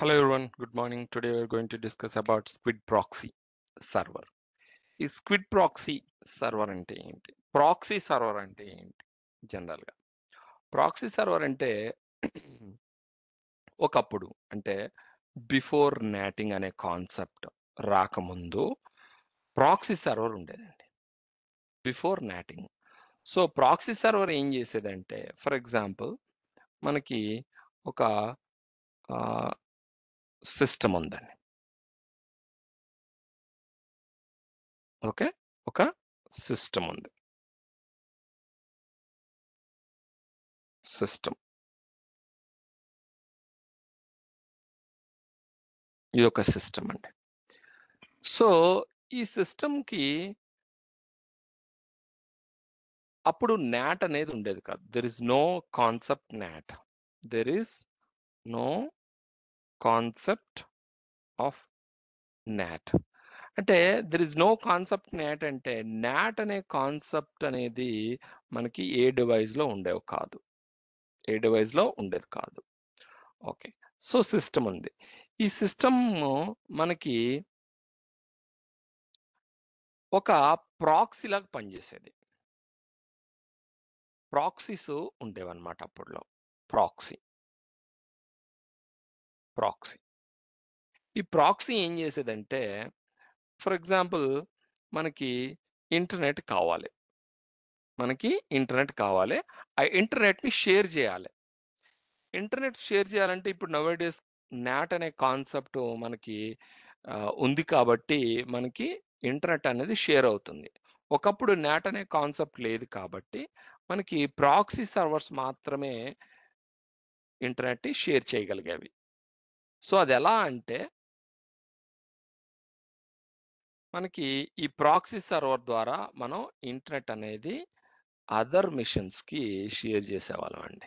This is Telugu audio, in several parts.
Hello everyone, good morning. Today we're going to discuss about Squid Proxy server ఈ స్క్విడ్ ప్రాక్సీ సర్వర్ అంటే ఏంటి ప్రాక్సీ సర్వర్ అంటే ఏంటి జనరల్గా ప్రాక్సీ సర్వర్ అంటే ఒకప్పుడు అంటే బిఫోర్ నాటింగ్ అనే కాన్సెప్ట్ రాకముందు ప్రాక్సీ సర్వర్ ఉండేదండి before NATing so proxy server ఏం చేసేదంటే ఫర్ ఎగ్జాంపుల్ మనకి ఒక సిస్టమ్ ఉందండి ఓకే ఒక సిస్టమ్ ఉంది సిస్టమ్ ఇది ఒక సిస్టమ్ అండి సో ఈ సిస్టమ్కి అప్పుడు నాట్ అనేది ఉండేది కాదు there is no concept NAT there is no concept of NAT అంటే there is no concept NAT అంటే నాట్ అనే కాన్సెప్ట్ అనేది మనకి ఏ డివైస్లో ఉండేవి కాదు ఏ డివైస్లో ఉండేది కాదు ఓకే సో సిస్టమ్ ఉంది ఈ సిస్టమ్ మనకి ఒక ప్రాక్సీ లాగా పనిచేసేది ప్రాక్సీస్ ఉండేవన్నమాట అప్పుడులో ప్రాక్సీ ప్రాక్సీ ఈ ప్రాక్సీ ఏం చేసేదంటే ఫర్ ఎగ్జాంపుల్ మనకి ఇంటర్నెట్ కావాలి మనకి ఇంటర్నెట్ కావాలి ఆ ఇంటర్నెట్ని షేర్ చేయాలి ఇంటర్నెట్ షేర్ చేయాలంటే ఇప్పుడు నవ్ డేస్ నాట్ అనే కాన్సెప్ట్ మనకి ఆ, ఉంది కాబట్టి మనకి ఇంటర్నెట్ అనేది షేర్ అవుతుంది ఒకప్పుడు నాట్ అనే కాన్సెప్ట్ లేదు కాబట్టి మనకి ప్రాక్సీ సర్వర్స్ మాత్రమే ఇంటర్నెట్ షేర్ చేయగలిగేవి సో అది ఎలా అంటే మనకి ఈ ప్రాక్సీ సర్వర్ ద్వారా మనం ఇంటర్నెట్ అనేది అదర్ మిషన్స్కి షేర్ చేసేవాళ్ళం అండి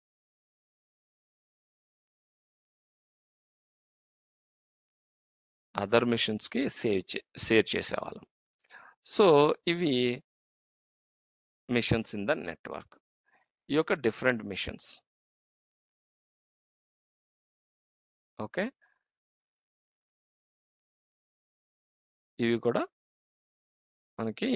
అదర్ మిషన్స్కి సేవ్ చే షేర్ చేసేవాళ్ళం సో ఇవి మిషన్స్ ఇన్ ద నెట్వర్క్ ఈ యొక్క డిఫరెంట్ మిషన్స్ ఓకే ఇవి కూడా మనకి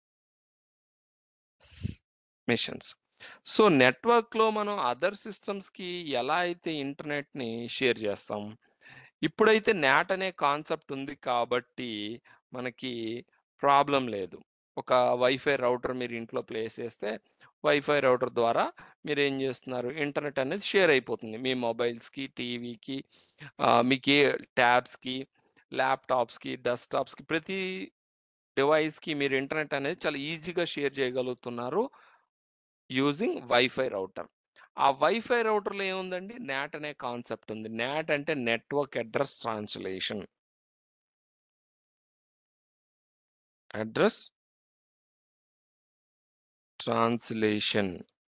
మిషన్స్ సో నెట్వర్క్లో మనం అదర్ సిస్టమ్స్కి ఎలా అయితే ఇంటర్నెట్ని షేర్ చేస్తాం ఇప్పుడైతే నాట్ అనే కాన్సెప్ట్ ఉంది కాబట్టి మనకి ప్రాబ్లం లేదు ఒక వైఫై రౌటర్ మీరు ఇంట్లో ప్లేస్ చేస్తే వైఫై రౌటర్ ద్వారా మీరు ఏం చేస్తున్నారు ఇంటర్నెట్ అనేది షేర్ అయిపోతుంది మీ మొబైల్స్కి టీవీకి మీకు ఏ ట్యాబ్స్కి ల్యాప్టాప్స్కి డెస్క్టాప్స్కి ప్రతి డివైస్కి మీరు ఇంటర్నెట్ అనేది చాలా ఈజీగా షేర్ చేయగలుగుతున్నారు యూజింగ్ వైఫై రౌటర్ ఆ వైఫై రౌటర్లో ఏముందండి నాట్ అనే కాన్సెప్ట్ ఉంది నాట్ అంటే network address translation address translation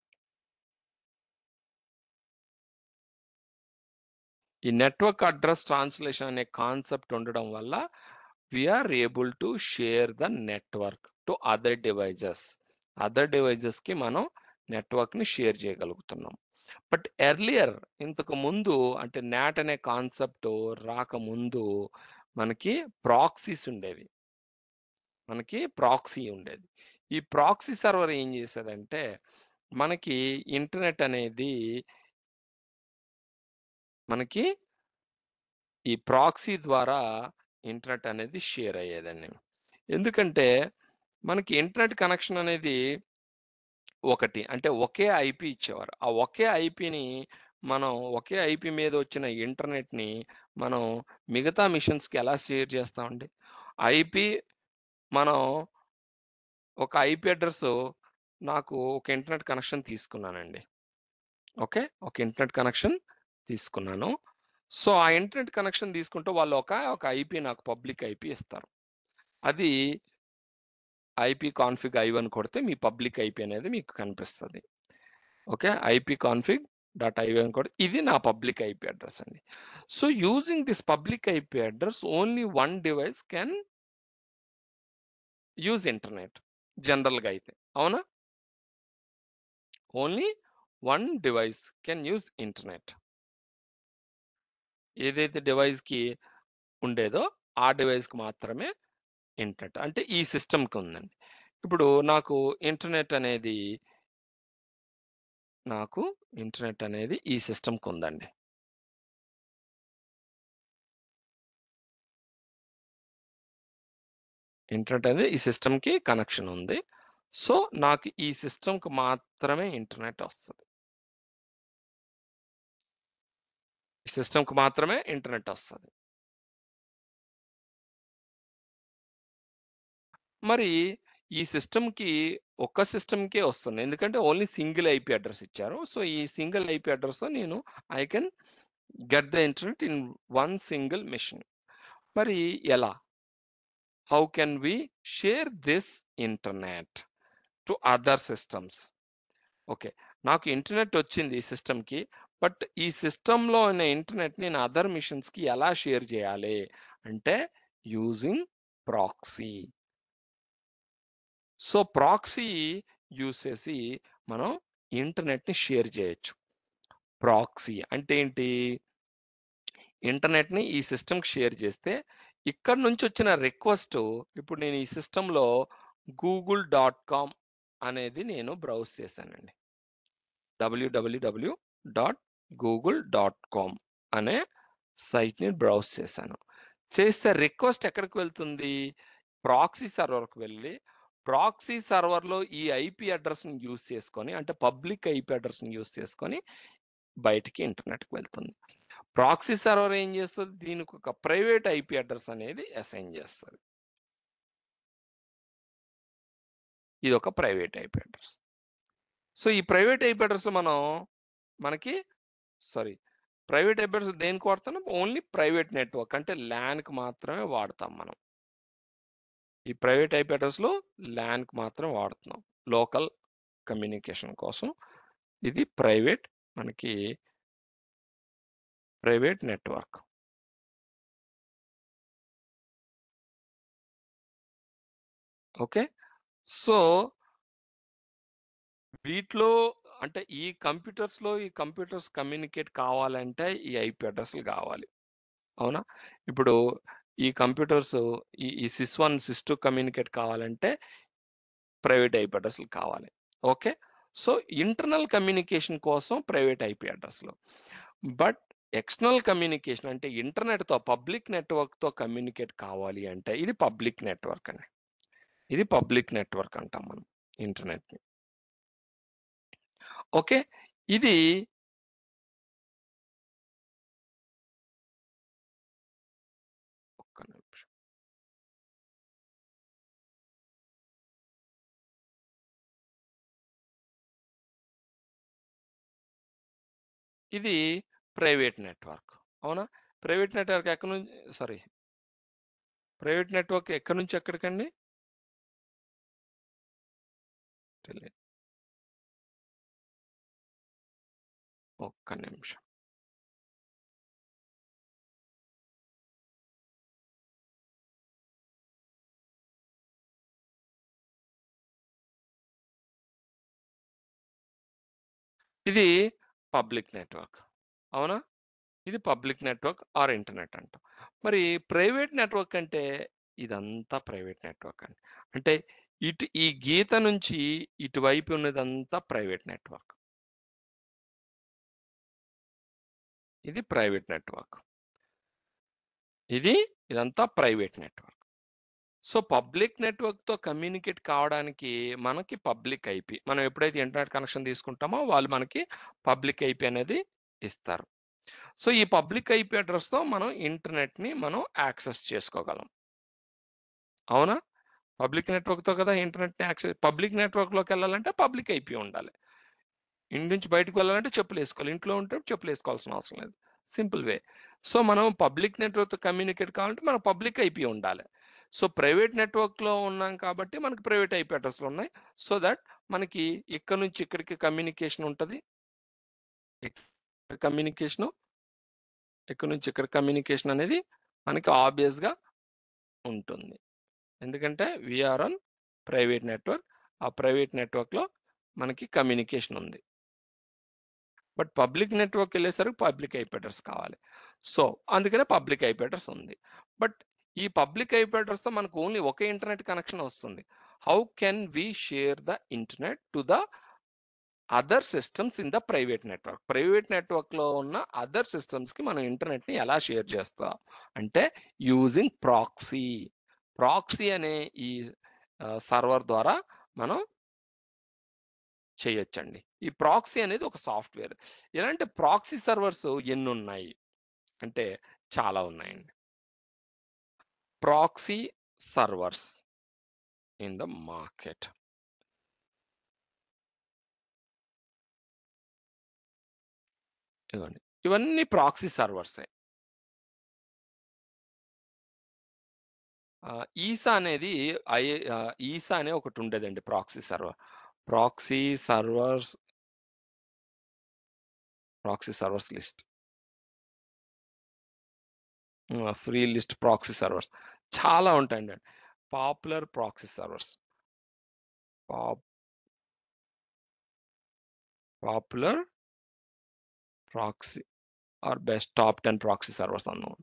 ఈ నెట్వర్క్ అడ్రస్ ట్రాన్స్లేషన్ అనే కాన్సెప్ట్ ఉండడం వల్ల we're able to share the network to other devices other డివైజెస్కి మనం నెట్వర్క్ని షేర్ చేయగలుగుతున్నాం బట్ ఎర్లియర్ ఇంతకు ముందు అంటే నాట్ అనే కాన్సెప్ట్ రాకముందు మనకి ప్రాక్సీస్ ఉండేవి మనకి ప్రాక్సీ ఉండేది ఈ ప్రాక్సీ సర్వర్ ఏం చేసేదంటే మనకి ఇంటర్నెట్ అనేది మనకి ఈ ప్రాక్సీ ద్వారా ఇంటర్నెట్ అనేది షేర్ అయ్యేదండి ఎందుకంటే మనకి ఇంటర్నెట్ కనెక్షన్ అనేది ఒకటి అంటే ఒకే ఐపీ ఇచ్చేవారు ఆ ఒకే ఐపీని మనం ఒకే ఐపీ మీద వచ్చిన ఇంటర్నెట్ని మనం మిగతా మిషన్స్కి ఎలా షేర్ చేస్తామండి ఐపీ మనం ఒక ఐపీ అడ్రస్ నాకు ఒక ఇంటర్నెట్ కనెక్షన్ తీసుకున్నానండి ఓకే ఒక ఇంటర్నెట్ కనెక్షన్ తీసుకున్నాను సో ఆ ఇంటర్నెట్ కనెక్షన్ తీసుకుంటే వాళ్ళు ఒక ఒక ఐపీ నాకు పబ్లిక్ ఐపీ ఇస్తారు అది ఐపీ కాన్ఫిగ్ ఐ వన్ కొడితే మీ పబ్లిక్ ఐపీ అనేది మీకు కనిపిస్తుంది okay IP config dot I one కొడితే ఇది నా పబ్లిక్ ఐపీ అడ్రస్ అండి so using this public IP address only one device can use internet జనరల్గా అయితే అవునా only one device can use internet ఏదైతే డివైస్‌కి ఉండేదో ఆ డివైస్‌కి మాత్రమే ఇంటర్నెట్. అంటే ఈ సిస్టమ్‌కి ఉందండి. ఇప్పుడు నాకు ఇంటర్నెట్ అనేది నాకు ఇంటర్నెట్ అనేది ఈ సిస్టమ్‌కి ఉందండి. ఇంటర్నెట్ అనేది ఈ సిస్టమ్‌కి కనెక్షన్ ఉంది. సో, నాకు ఈ సిస్టమ్‌కి మాత్రమే ఇంటర్నెట్ వస్తది. సిస్టమ్‌కి మాత్రమే ఇంటర్నెట్ వస్తది. మరి ఈ సిస్టమ్‌కి ఒక్క సిస్టమ్‌కే వస్తుంది. ఎందుకంటే ఓన్లీ సింగిల్ ఐపీ అడ్రెస్ ఇచ్చారు. సో, ఈ సింగిల్ ఐపీ అడ్రెస్‌తో నేను I can get the internet in one single machine. మరి ఎలా? How can we share this internet to other systems? Okay. నాకు ఇంటర్నెట్ వచ్చింది ఈ సిస్టమ్‌కి. బట్ ఈ సిస్టమ్‌లో ఉన్న ఇంటర్నెట్‌ని నా అదర్ మెషిన్స్‌కి ఎలా షేర్ చేయాలి? అంటే using proxy. So, proxy use చేసి మనం ఇంటర్నెట్‌ని షేర్ చేయొచ్చు. ప్రాక్సీ అంటే ఏంటి? ఇంటర్నెట్‌ని ఈ సిస్టమ్‌కి షేర్ చేస్తే ఇక్కడి నుంచి వచ్చిన రిక్వెస్ట్ ఇప్పుడు నేను ఈ సిస్టమ్‌లో గూగుల్ డాట్ కామ్ అనేది నేను బ్రౌజ్ చేశానండి. www.google.com అనే సైట్‌ని బ్రౌజ్ చేశాను. చేస్తే రిక్వెస్ట్ ఎక్కడికి వెళ్తుంది? ప్రాక్సీ సర్వర్‌కి వెళ్ళి, ప్రాక్సీ సర్వర్‌లో ఈ ఐపీ అడ్రెస్‌ని యూజ్ చేసుకొని అంటే పబ్లిక్ ఐపీ అడ్రెస్‌ని యూజ్ చేసుకొని బయటికి ఇంటర్నెట్‌కి వెళ్తుంది. ప్రాక్సీ సర్వర్ ఏం చేస్తది? దీనికి ఒక ప్రైవేట్ ఐపీ అడ్రెస్ అనేది అసైన్ చేస్తది. ఇదొక ప్రైవేట్ ఐపీ అడ్రెస్. సో, ఈ ప్రైవేట్ ఐపీ అడ్రెస్‌లో మనం మనకి సారీ ప్రైవేట్ ఐపీ అడ్రెస్ దేనికి వాడుతున్నాం? ఓన్లీ ప్రైవేట్ నెట్వర్క్ అంటే ల్యాన్‌కి మాత్రమే వాడతాం మనం. ఈ ప్రైవేట్ ఐపీ అడ్రెస్‌లో ల్యాన్‌కి మాత్రం వాడుతున్నాం. లోకల్ కమ్యూనికేషన్ కోసం ఇది ప్రైవేట్ మనకి ప్రైవేట్ నెట్వర్క్. ఓకే. సో వీటిలో అంటే ఈ కంప్యూటర్స్‌లో ఈ కంప్యూటర్స్ కమ్యూనికేట్ కావాలంటే ఈ ఐపీ అడ్రెస్‌లు కావాలి. అవునా? ఇప్పుడు ఈ కంప్యూటర్స్ ఈ ఈ సిస్1, సిస్2 కమ్యూనికేట్ కావాలంటే ప్రైవేట్ ఐపీ అడ్రెస్‌లు కావాలి. ఓకే. సో, ఇంటర్నల్ కమ్యూనికేషన్ కోసం ప్రైవేట్ ఐపీ అడ్రెస్‌లు. బట్ ఎక్స్టర్నల్ కమ్యూనికేషన్ అంటే ఇంటర్నెట్‌తో పబ్లిక్ నెట్వర్క్‌తో కమ్యూనికేట్ కావాలి అంటే ఇది పబ్లిక్ నెట్వర్క్ అండి. ఇది పబ్లిక్ నెట్వర్క్ అంటాం మనం ఇంటర్నెట్‌ని. ఓకే. ఇది ఒక్క నిమిషం. ఇది ప్రైవేట్ నెట్వర్క్. అవునా? ప్రైవేట్ నెట్వర్క్ ఎక్కడి నుంచి సారీ. ప్రైవేట్ నెట్వర్క్ ఎక్కడి నుంచి ఎక్కడికండి? తెలియదు. ఒక్క నిమిషం. ఇది పబ్లిక్ నెట్వర్క్. అవునా? ఇది పబ్లిక్ నెట్వర్క్ ఆర్ ఇంటర్నెట్ అంటాం. మరి ప్రైవేట్ నెట్వర్క్ అంటే ఇదంతా ప్రైవేట్ నెట్వర్క్ అండి. అంటే ఇటు ఈ గీత నుంచి ఇటువైపు ఉన్నదంతా ప్రైవేట్ నెట్వర్క్. ఇది ప్రైవేట్ నెట్వర్క్. ఇది ఇదంతా ప్రైవేట్ నెట్వర్క్. సో, పబ్లిక్ నెట్వర్క్‌తో కమ్యూనికేట్ కావడానికి మనకి పబ్లిక్ ఐపీ. మనం ఎప్పుడైతే ఇంటర్నెట్ కనెక్షన్ తీసుకుంటామో వాళ్ళు మనకి పబ్లిక్ ఐపీ అనేది ఇస్తారు. సో, ఈ పబ్లిక్ ఐపీ అడ్రెస్‌తో మనం ఇంటర్నెట్‌ని మనం యాక్సెస్ చేసుకోగలం. అవునా? పబ్లిక్ నెట్వర్క్‌తో కదా ఇంటర్నెట్‌ని యాక్సెస్ పబ్లిక్ నెట్వర్క్‌లోకెళ్ళాలంటే పబ్లిక్ ఐపీ ఉండాలి. ఇంటి నుంచి బయటకి వెళ్ళాలంటే చెప్పులేసుకోవాలి. ఇంట్లో ఉంటే చెప్పులేసుకోవాల్సిన అవసరం లేదు. Simple way. సో, మనం పబ్లిక్ నెట్వర్క్‌తో కమ్యూనికేట్ కావాలంటే మనకు పబ్లిక్ ఐపీ ఉండాలి. సో, ప్రైవేట్ నెట్వర్క్‌లో ఉన్నాం కాబట్టి మనకు ప్రైవేట్ ఐపీ అడ్రెస్‌లు ఉన్నాయి. సో థట్ మనకి ఇక్కడి నుంచి ఇక్కడికి కమ్యూనికేషన్ ఉంటది. ఇక్కడ కమ్యూనికేషను ఇక్కడి నుంచి ఇక్కడ కమ్యూనికేషన్ అనేది మనకి ఆబ్వియస్‌గా ఉంటుంది. ఎందుకంటే we are on private network. ఆ ప్రైవేట్ నెట్వర్క్‌లో మనకి కమ్యూనికేషన్ ఉంది. బట్ పబ్లిక్ నెట్వర్క్‌కెళ్ళేసరికి పబ్లిక్ ఐపీ అడ్రెస్ కావాలి. సో, అందుకనే పబ్లిక్ ఐపీ అడ్రెస్ ఉంది. బట్ ఈ పబ్లిక్ ఐపీ అడ్రెస్‌తో మనకు ఓన్లీ ఒకే ఇంటర్నెట్ కనెక్షన్ వస్తుంది. How can we share the internet to the other systems in the private network. Private నెట్వర్క్‌లో ఉన్న అదర్ సిస్టమ్స్‌కి మనం ఇంటర్నెట్‌ని ఎలా షేర్ చేస్తాం? అంటే యూజింగ్ ప్రాక్సీ. ప్రాక్సీ అనే ఈ ఆహ్, సర్వర్ ద్వారా మనం చేయొచ్చండి. ఈ ప్రాక్సీ అనేది ఒక సాఫ్ట్‌వేర్. ఇలాంటి ప్రాక్సీ సర్వర్స్ ఎన్నున్నాయి? అంటే చాలా ఉన్నాయండి. Proxy servers in the market. ఇదిగోండి. ఇవన్నీ ప్రాక్సీ సర్వర్సే. ఆహ్, ఈసా అనేది ఐ ఆహ్, ఈసా అనే ఒకటుండేదండి proxy server. Proxy servers proxy servers list. Hmm. Free list proxy servers. చాలా ఉంటాయండి. Popular proxy servers. Pop popular proxy are best top 10 proxy servers అన్నాం.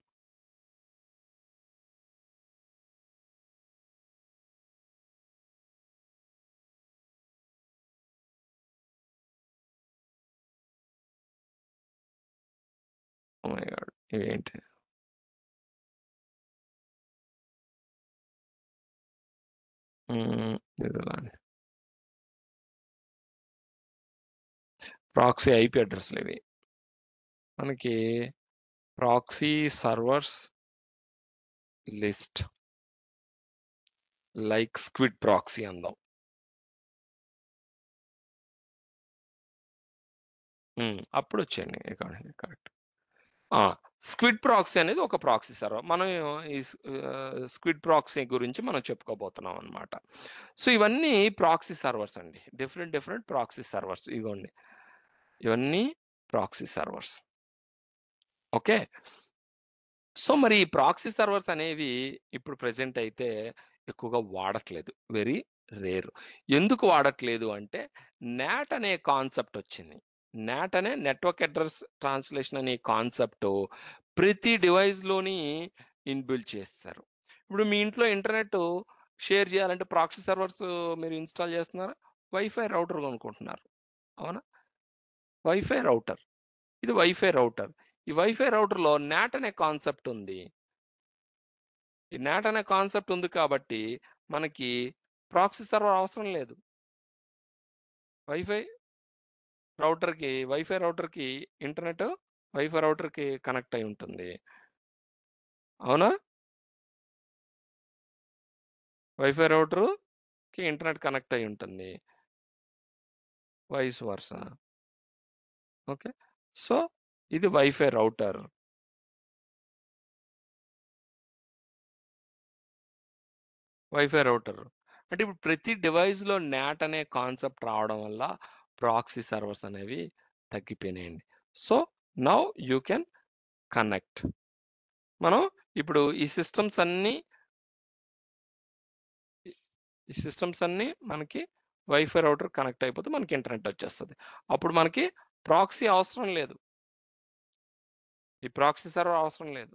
Oh my god! ఇవేంటి? హ్మ్. ఇదిగోండి. ప్రాక్సీ ఐపీ అడ్రెస్‌లివి. మనకి proxy servers list. Like squid proxy అందాం. హ్మ్. అప్పుడొచ్చాయండి. ఇదిగోండి కరెక్ట్. ఆ! స్క్విడ్ ప్రాక్సీ అనేది ఒక ప్రాక్సీ సర్వర్. మనం ఈ స్ ఆహ్, స్క్విడ్ ప్రాక్సీ గురించి మనం చెప్పుకోబోతున్నాం అన్నమాట. సో, ఇవన్నీ ప్రాక్సీ సర్వర్స్ అండి. డిఫరెంట్ డిఫరెంట్ ప్రాక్సీ సర్వర్స్ ఇగోండి. ఇవన్నీ ప్రాక్సీ సర్వర్స్. ఓకే. సో, మరి ఈ ప్రాక్సీ సర్వర్స్ అనేవి ఇప్పుడు ప్రెజెంట్ అయితే ఎక్కువగా వాడట్లేదు. Very rare. ఎందుకు వాడట్లేదు అంటే నాట్ అనే కాన్సెప్ట్ వచ్చింది. నాట్ అనే నెట్వర్క్ అడ్రెస్ ట్రాన్స్‌లేషన్ అనే కాన్సెప్ట్ ప్రతి డివైస్‌లోని ఇన్‌బిల్డ్ చేసేసారు. ఇప్పుడు మీ ఇంట్లో ఇంటర్నెట్ షేర్ చేయాలంటే ప్రాక్సీ సర్వర్స్ మీరు ఇన్‌స్టాల్ చేస్తున్నారా? వైఫై రౌటర్ కొనుక్కుంటున్నారు. అవునా? Wifi router. ఇది వైఫై రౌటర్. ఈ వైఫై రౌటర్‌లో నాట్ అనే కాన్సెప్ట్ ఉంది. ఈ నాట్ అనే కాన్సెప్ట్ ఉంది కాబట్టి మనకి ప్రాక్సీ సర్వర్ అవసరం లేదు. వైఫై రౌటర్‌కి వైఫై రౌటర్‌కి ఇంటర్నెట్ వైఫై రౌటర్‌కి కనెక్ట్ అయి ఉంటుంది. అవునా? వైఫై రౌటర్‌కి ఇంటర్నెట్ కనెక్ట్ అయి ఉంటుంది. Vice versa. ఓకే. సో, ఇది వైఫై రౌటర్. Wifi router. అంటే ఇప్పుడు ప్రతి డివైస్‌లో నాట్ అనే కాన్సెప్ట్ రావడం వల్ల ప్రాక్సీ సర్వర్స్ అనేవి తగ్గిపోయినాయండి. So, now you can connect. మనం ఇప్పుడు ఈ సిస్టమ్స్ అన్నీ ఈ ఈ సిస్టమ్స్ అన్నీ మనకి వైఫై రౌటర్ కనెక్ట్ అయిపోతే మనకి ఇంటర్నెట్ వచ్చేస్తది. అప్పుడు మనకి ప్రాక్సీ అవసరం లేదు. ఈ ప్రాక్సీ సర్వర్ అవసరం లేదు.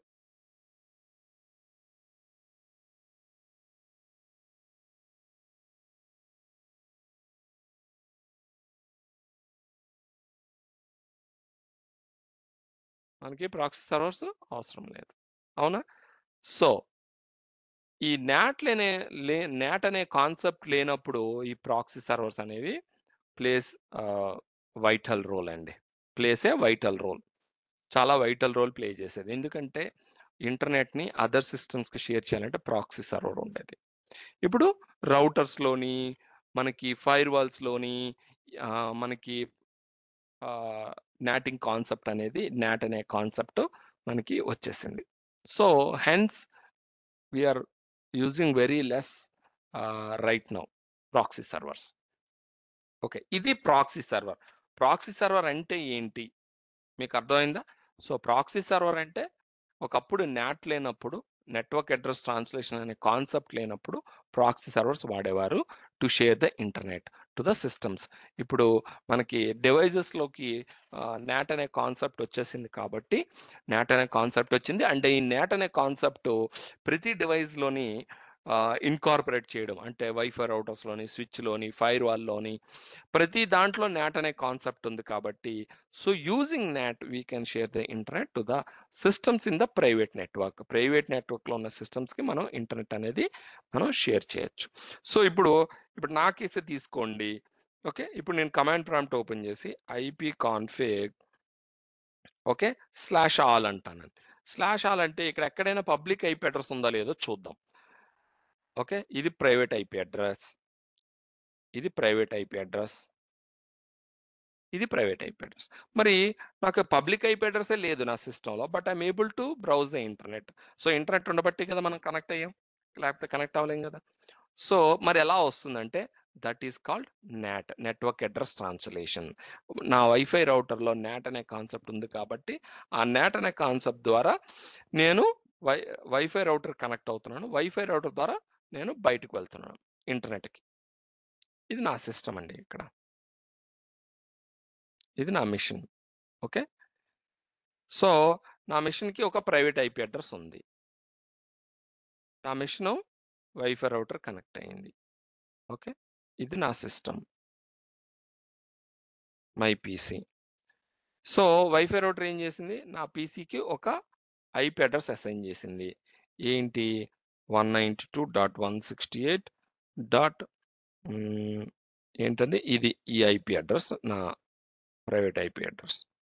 మనకి ప్రాక్సీ సర్వర్స్ అవసరం లేదు. అవునా? సో ఈ నాట్ లేనే లే నాట్ అనే కాన్సెప్ట్ లేనప్పుడు ఈ ప్రాక్సీ సర్వర్స్ అనేవి ప్లేస్ ఆహ్, వైటల్ రోల్ అండి. Place a vital role. చాలా వైటల్ రోల్ ప్లే చేసేది. ఎందుకంటే ఇంటర్నెట్‌ని అదర్ సిస్టమ్స్‌కి షేర్ చేయాలంటే ప్రాక్సీ సర్వర్ ఉండేది. ఇప్పుడు రౌటర్స్‌లోని, మనకి ఫైర్‌వాల్స్‌లోని ఆహ్, మనకి ఆహ్, నాటింగ్ కాన్సెప్ట్ అనేది నాట్ అనే కాన్సెప్ట్ మనకి వచ్చేసింది. So, hence we are using very less ah, right now proxy servers. Okay. ఇది ప్రాక్సీ సర్వర్. ప్రాక్సీ సర్వర్ అంటే ఏంటి? మీకు అర్థమైందా? సో, ప్రాక్సీ సర్వర్ అంటే ఒకప్పుడు నాట్ లేనప్పుడు నెట్వర్క్ అడ్రెస్ ట్రాన్స్‌లేషన్ అనే కాన్సెప్ట్ లేనప్పుడు ప్రాక్సీ సర్వర్స్ వాడేవారు. To share the internet to the systems ఇప్పుడు మనకి డివైజెస్లోకి నాట్ అనే కాన్సెప్ట్ వచ్చేసింది కాబట్టి నాట్ అనే కాన్సెప్ట్ వచ్చింది అండ్ ఈ నాట్ అనే కాన్సెప్ట్ ప్రతి డివైస్లోని ఇన్కార్పొరేట్ చేయడం అంటే వైఫై రౌటర్స్లోని స్విచ్లోని ఫైర్ వాల్లోని ప్రతి దాంట్లో నాట్ అనే కాన్సెప్ట్ ఉంది కాబట్టి so using NAT we can share the internet to the systems in the private network private నెట్వర్క్లో ఉన్న సిస్టమ్స్కి మనం ఇంటర్నెట్ అనేది మనం షేర్ చేయొచ్చు సో ఇప్పుడు ఇప్పుడు నా కేసే తీసుకోండి ఓకే ఇప్పుడు నేను కమాండ్ ప్రాంప్ట్ ఓపెన్ చేసి IP config okay slash all అంటానండి స్లాష్ ఆల్ అంటే ఇక్కడ ఎక్కడైనా పబ్లిక్ ఐపీ అడ్రస్ ఉందా లేదో చూద్దాం ఓకే ఇది ప్రైవేట్ ఐపీ అడ్రస్ ఇది ప్రైవేట్ ఐపీ అడ్రస్ ఇది ప్రైవేట్ ఐపీ అడ్రస్ మరి నాకు పబ్లిక్ ఐపీ అడ్రసే లేదు నా సిస్టంలో but I'm able to browse the internet so internet ఉండబట్టి కదా మనం కనెక్ట్ అయ్యాం లేకపోతే కనెక్ట్ అవ్వలేం కదా సో మరి ఎలా వస్తుందంటే that is called NAT network address translation నా వైఫై రౌటర్లో నాట్ అనే కాన్సెప్ట్ ఉంది కాబట్టి ఆ నాట్ అనే కాన్సెప్ట్ ద్వారా నేను వై వైఫై రౌటర్ కనెక్ట్ అవుతున్నాను వైఫై రౌటర్ ద్వారా నేను బయటకు వెళ్తున్నాను ఇంటర్నెట్కి ఇది నా సిస్టమ్ అండి ఇక్కడ ఇది నా మిషన్ ఓకే సో నా మిషన్కి ఒక ప్రైవేట్ ఐపీ అడ్రస్ ఉంది నా మిషన్ వైఫై రౌటర్ కనెక్ట్ అయింది ఓకే ఇది నా system my PC so wifi router ఏం చేసింది నా పీసీకి ఒక ఐపీ అడ్రస్ అసైన్ చేసింది ఏంటి one ninety two dot one sixty eight dot ఏంటండి ఇది ఈ ఐపీ అడ్రస్ నా private IP address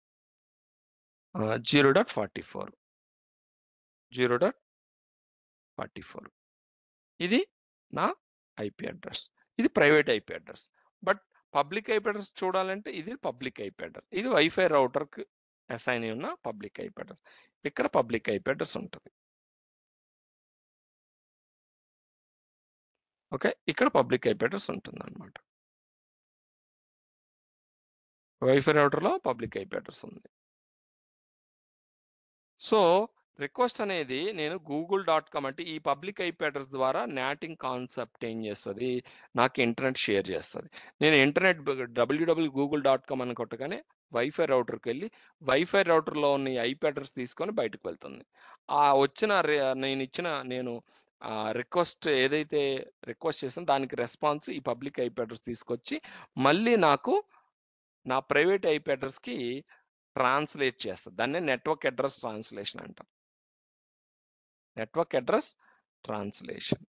zero dot forty four zero dot forty four ఇది నా ఐపీ అడ్రస్ ఇది private IP address but public IP address చూడాలంటే ఇది పబ్లిక్ ఐపీ అడ్రస్ ఇది వైఫై రౌటర్కి అసైన్ ఉన్న పబ్లిక్ ఐపీ అడ్రస్ ఇక్కడ పబ్లిక్ ఐపీ అడ్రస్ ఉంటుంది ఓకే ఇక్కడ పబ్లిక్ ఐపీ అడ్రస్ ఉంటుంది అనమాట వైఫై రౌటర్లో పబ్లిక్ ఐపీ అడ్రస్ ఉంది సో రిక్వెస్ట్ అనేది నేను గూగుల్ డాట్ కామ్ అంటే ఈ పబ్లిక్ ఐపీ అడ్రస్ ద్వారా నాటింగ్ కాన్సెప్ట్ ఏం చేస్తుంది నాకు ఇంటర్నెట్ షేర్ చేస్తుంది నేను internet W W Google dot com అని కొట్టగానే వైఫై రౌటర్కి వెళ్ళి వైఫై రౌటర్లో ఉన్న ఈ ఐపీ అడ్రస్ తీసుకొని బయటకు వెళ్తుంది ఆ వచ్చిన నేను ఇచ్చిన నేను రిక్వెస్ట్ ఏదైతే రిక్వెస్ట్ చేసానో దానికి రెస్పాన్స్ ఈ పబ్లిక్ ఐపీ అడ్రస్ తీసుకొచ్చి మళ్ళీ నాకు నా ప్రైవేట్ ఐపీ అడ్రస్కి ట్రాన్స్లేట్ చేస్తుంది దాన్ని నెట్వర్క్ అడ్రస్ ట్రాన్స్లేషన్ అంటాం నెట్వర్క్ అడ్రస్ ట్రాన్స్లేషన్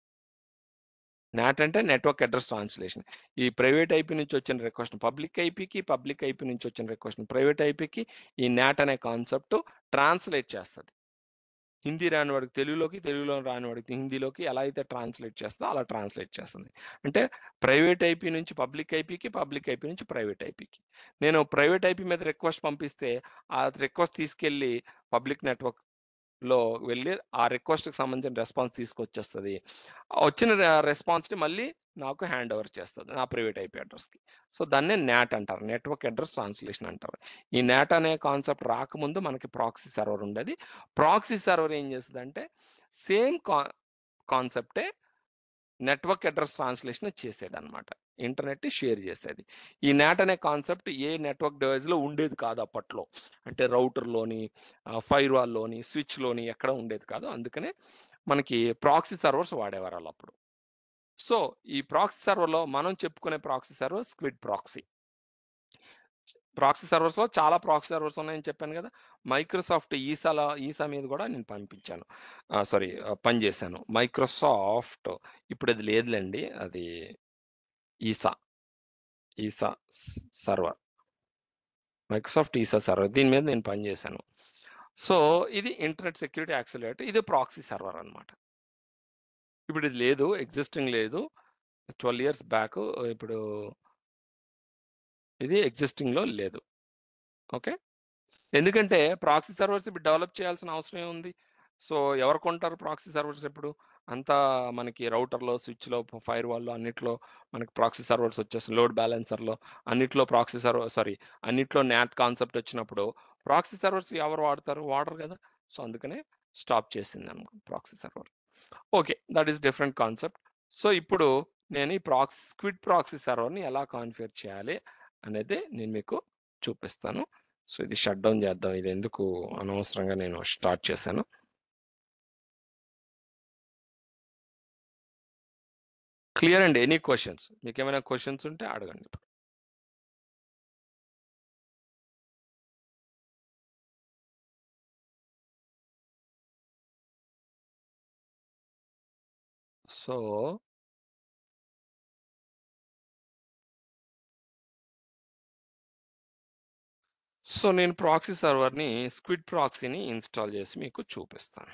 నాట్ అంటే నెట్వర్క్ అడ్రస్ ట్రాన్స్లేషన్ ఈ ప్రైవేట్ ఐపీ నుంచి వచ్చిన రిక్వెస్ట్ పబ్లిక్ ఐపీకి పబ్లిక్ ఐపీ నుంచి వచ్చిన రిక్వెస్ట్ ప్రైవేట్ ఐపీకి ఈ నాట్ అనే కాన్సెప్ట్ ట్రాన్స్లేట్ చేస్తుంది హిందీ రాని వాడికి తెలుగులోకి తెలుగులో రాని వాడికి హిందీలోకి ఎలా అయితే ట్రాన్స్లేట్ చేస్తుందో అలా ట్రాన్స్లేట్ చేస్తుంది అంటే ప్రైవేట్ ఐపీ నుంచి పబ్లిక్ ఐపీకి పబ్లిక్ ఐపీ నుంచి ప్రైవేట్ ఐపీకి నేను ప్రైవేట్ ఐపీ మీద రిక్వెస్ట్ పంపిస్తే ఆ రిక్వెస్ట్ తీసుకెళ్ళి పబ్లిక్ నెట్వర్క్ లో వెళ్ళి ఆ రిక్వెస్ట్కి సంబంధించిన రెస్పాన్స్ తీసుకొచ్చేస్తుంది వచ్చిన రెస్పాన్స్ని మళ్ళీ నాకు హ్యాండ్ ఓవర్ చేస్తుంది నా ప్రైవేట్ ఐపీ అడ్రస్కి సో దాన్నే నాట్ అంటారు నెట్వర్క్ అడ్రస్ ట్రాన్స్లేషన్ అంటారు ఈ నాట్ అనే కాన్సెప్ట్ రాకముందు మనకి ప్రాక్సీ సర్వర్ ఉండేది ప్రాక్సీ సర్వర్ ఏం చేస్తుంది అంటే సేమ్ కా కాన్సెప్టే నెట్వర్క్ అడ్రస్ ట్రాన్స్లేషన్ చేసేది అనమాట ఇంటర్నెట్ షేర్ చేసేది ఈ నాట్ అనే కాన్సెప్ట్ ఏ నెట్వర్క్ డివైస్లో ఉండేది కాదు అప్పట్లో అంటే రౌటర్లోని ఫైర్ వాల్లోని స్విచ్లోని ఎక్కడ ఉండేది కాదు అందుకనే మనకి ప్రాక్సీ సర్వర్స్ వాడేవారు వాళ్ళు అప్పుడు సో ఈ ప్రాక్సీ సర్వర్లో మనం చెప్పుకునే proxy server squid proxy proxy సర్వర్స్లో చాలా ప్రాక్సీ సర్వర్స్ ఉన్నాయని చెప్పాను కదా మైక్రోసాఫ్ట్ ఈసాల ఈసా మీద కూడా నేను పంపించాను సారీ పనిచేశాను మైక్రోసాఫ్ట్ ఇప్పుడు అది లేదులేండి అది ISA ISA server Microsoft ISA server దీని మీద నేను పనిచేశాను సో ఇది ఇంటర్నెట్ సెక్యూరిటీ యాక్సిలేటర్ ఇది ప్రాక్సీ సర్వర్ అనమాట ఇప్పుడు ఇది లేదు ఎగ్జిస్టింగ్ లేదు ట్వెల్వ్ ఇయర్స్ బ్యాక్ ఇప్పుడు ఇది ఎగ్జిస్టింగ్లో లేదు ఓకే ఎందుకంటే ప్రాక్సీ సర్వర్స్ ఇప్పుడు డెవలప్ చేయాల్సిన అవసరం ఏముంది సో ఎవరు కొంటారు ప్రాక్సీ సర్వర్స్ ఇప్పుడు అంతా మనకి రౌటర్లో స్విచ్లో ఫైర్ వాల్లో అన్నిట్లో మనకి ప్రాక్సీ సర్వర్స్ వచ్చేసి లోడ్ బ్యాలెన్సర్లో అన్నిట్లో ప్రాక్సీ సర్వర్ సారీ అన్నిట్లో నాట్ కాన్సెప్ట్ వచ్చినప్పుడు ప్రాక్సీ సర్వర్స్ ఎవరు వాడతారు వాడరు కదా సో అందుకనే స్టాప్ చేసింది అనమాట proxy server okay that is different concept so ఇప్పుడు నేను ఈ ప్రాక్సీ స్క్విడ్ ప్రాక్సీ సర్వర్‌ని ఎలా కాన్ఫిగర్ చేయాలి అనేది నేను మీకు చూపిస్తాను. సో, ఇది షట్ డౌన్ చేద్దాం. ఇది ఎందుకు అనవసరంగా నేను స్టార్ట్ చేశాను. క్లియర్ అండి. Any questions? మీకేమైనా క్వెషన్స్ ఉంటే అడగండి ఇప్పుడు. సో సో, నేను ప్రాక్సీ సర్వర్‌ని స్క్విడ్ ప్రాక్సీని ఇన్‌స్టాల్ చేసి మీకు చూపిస్తాను.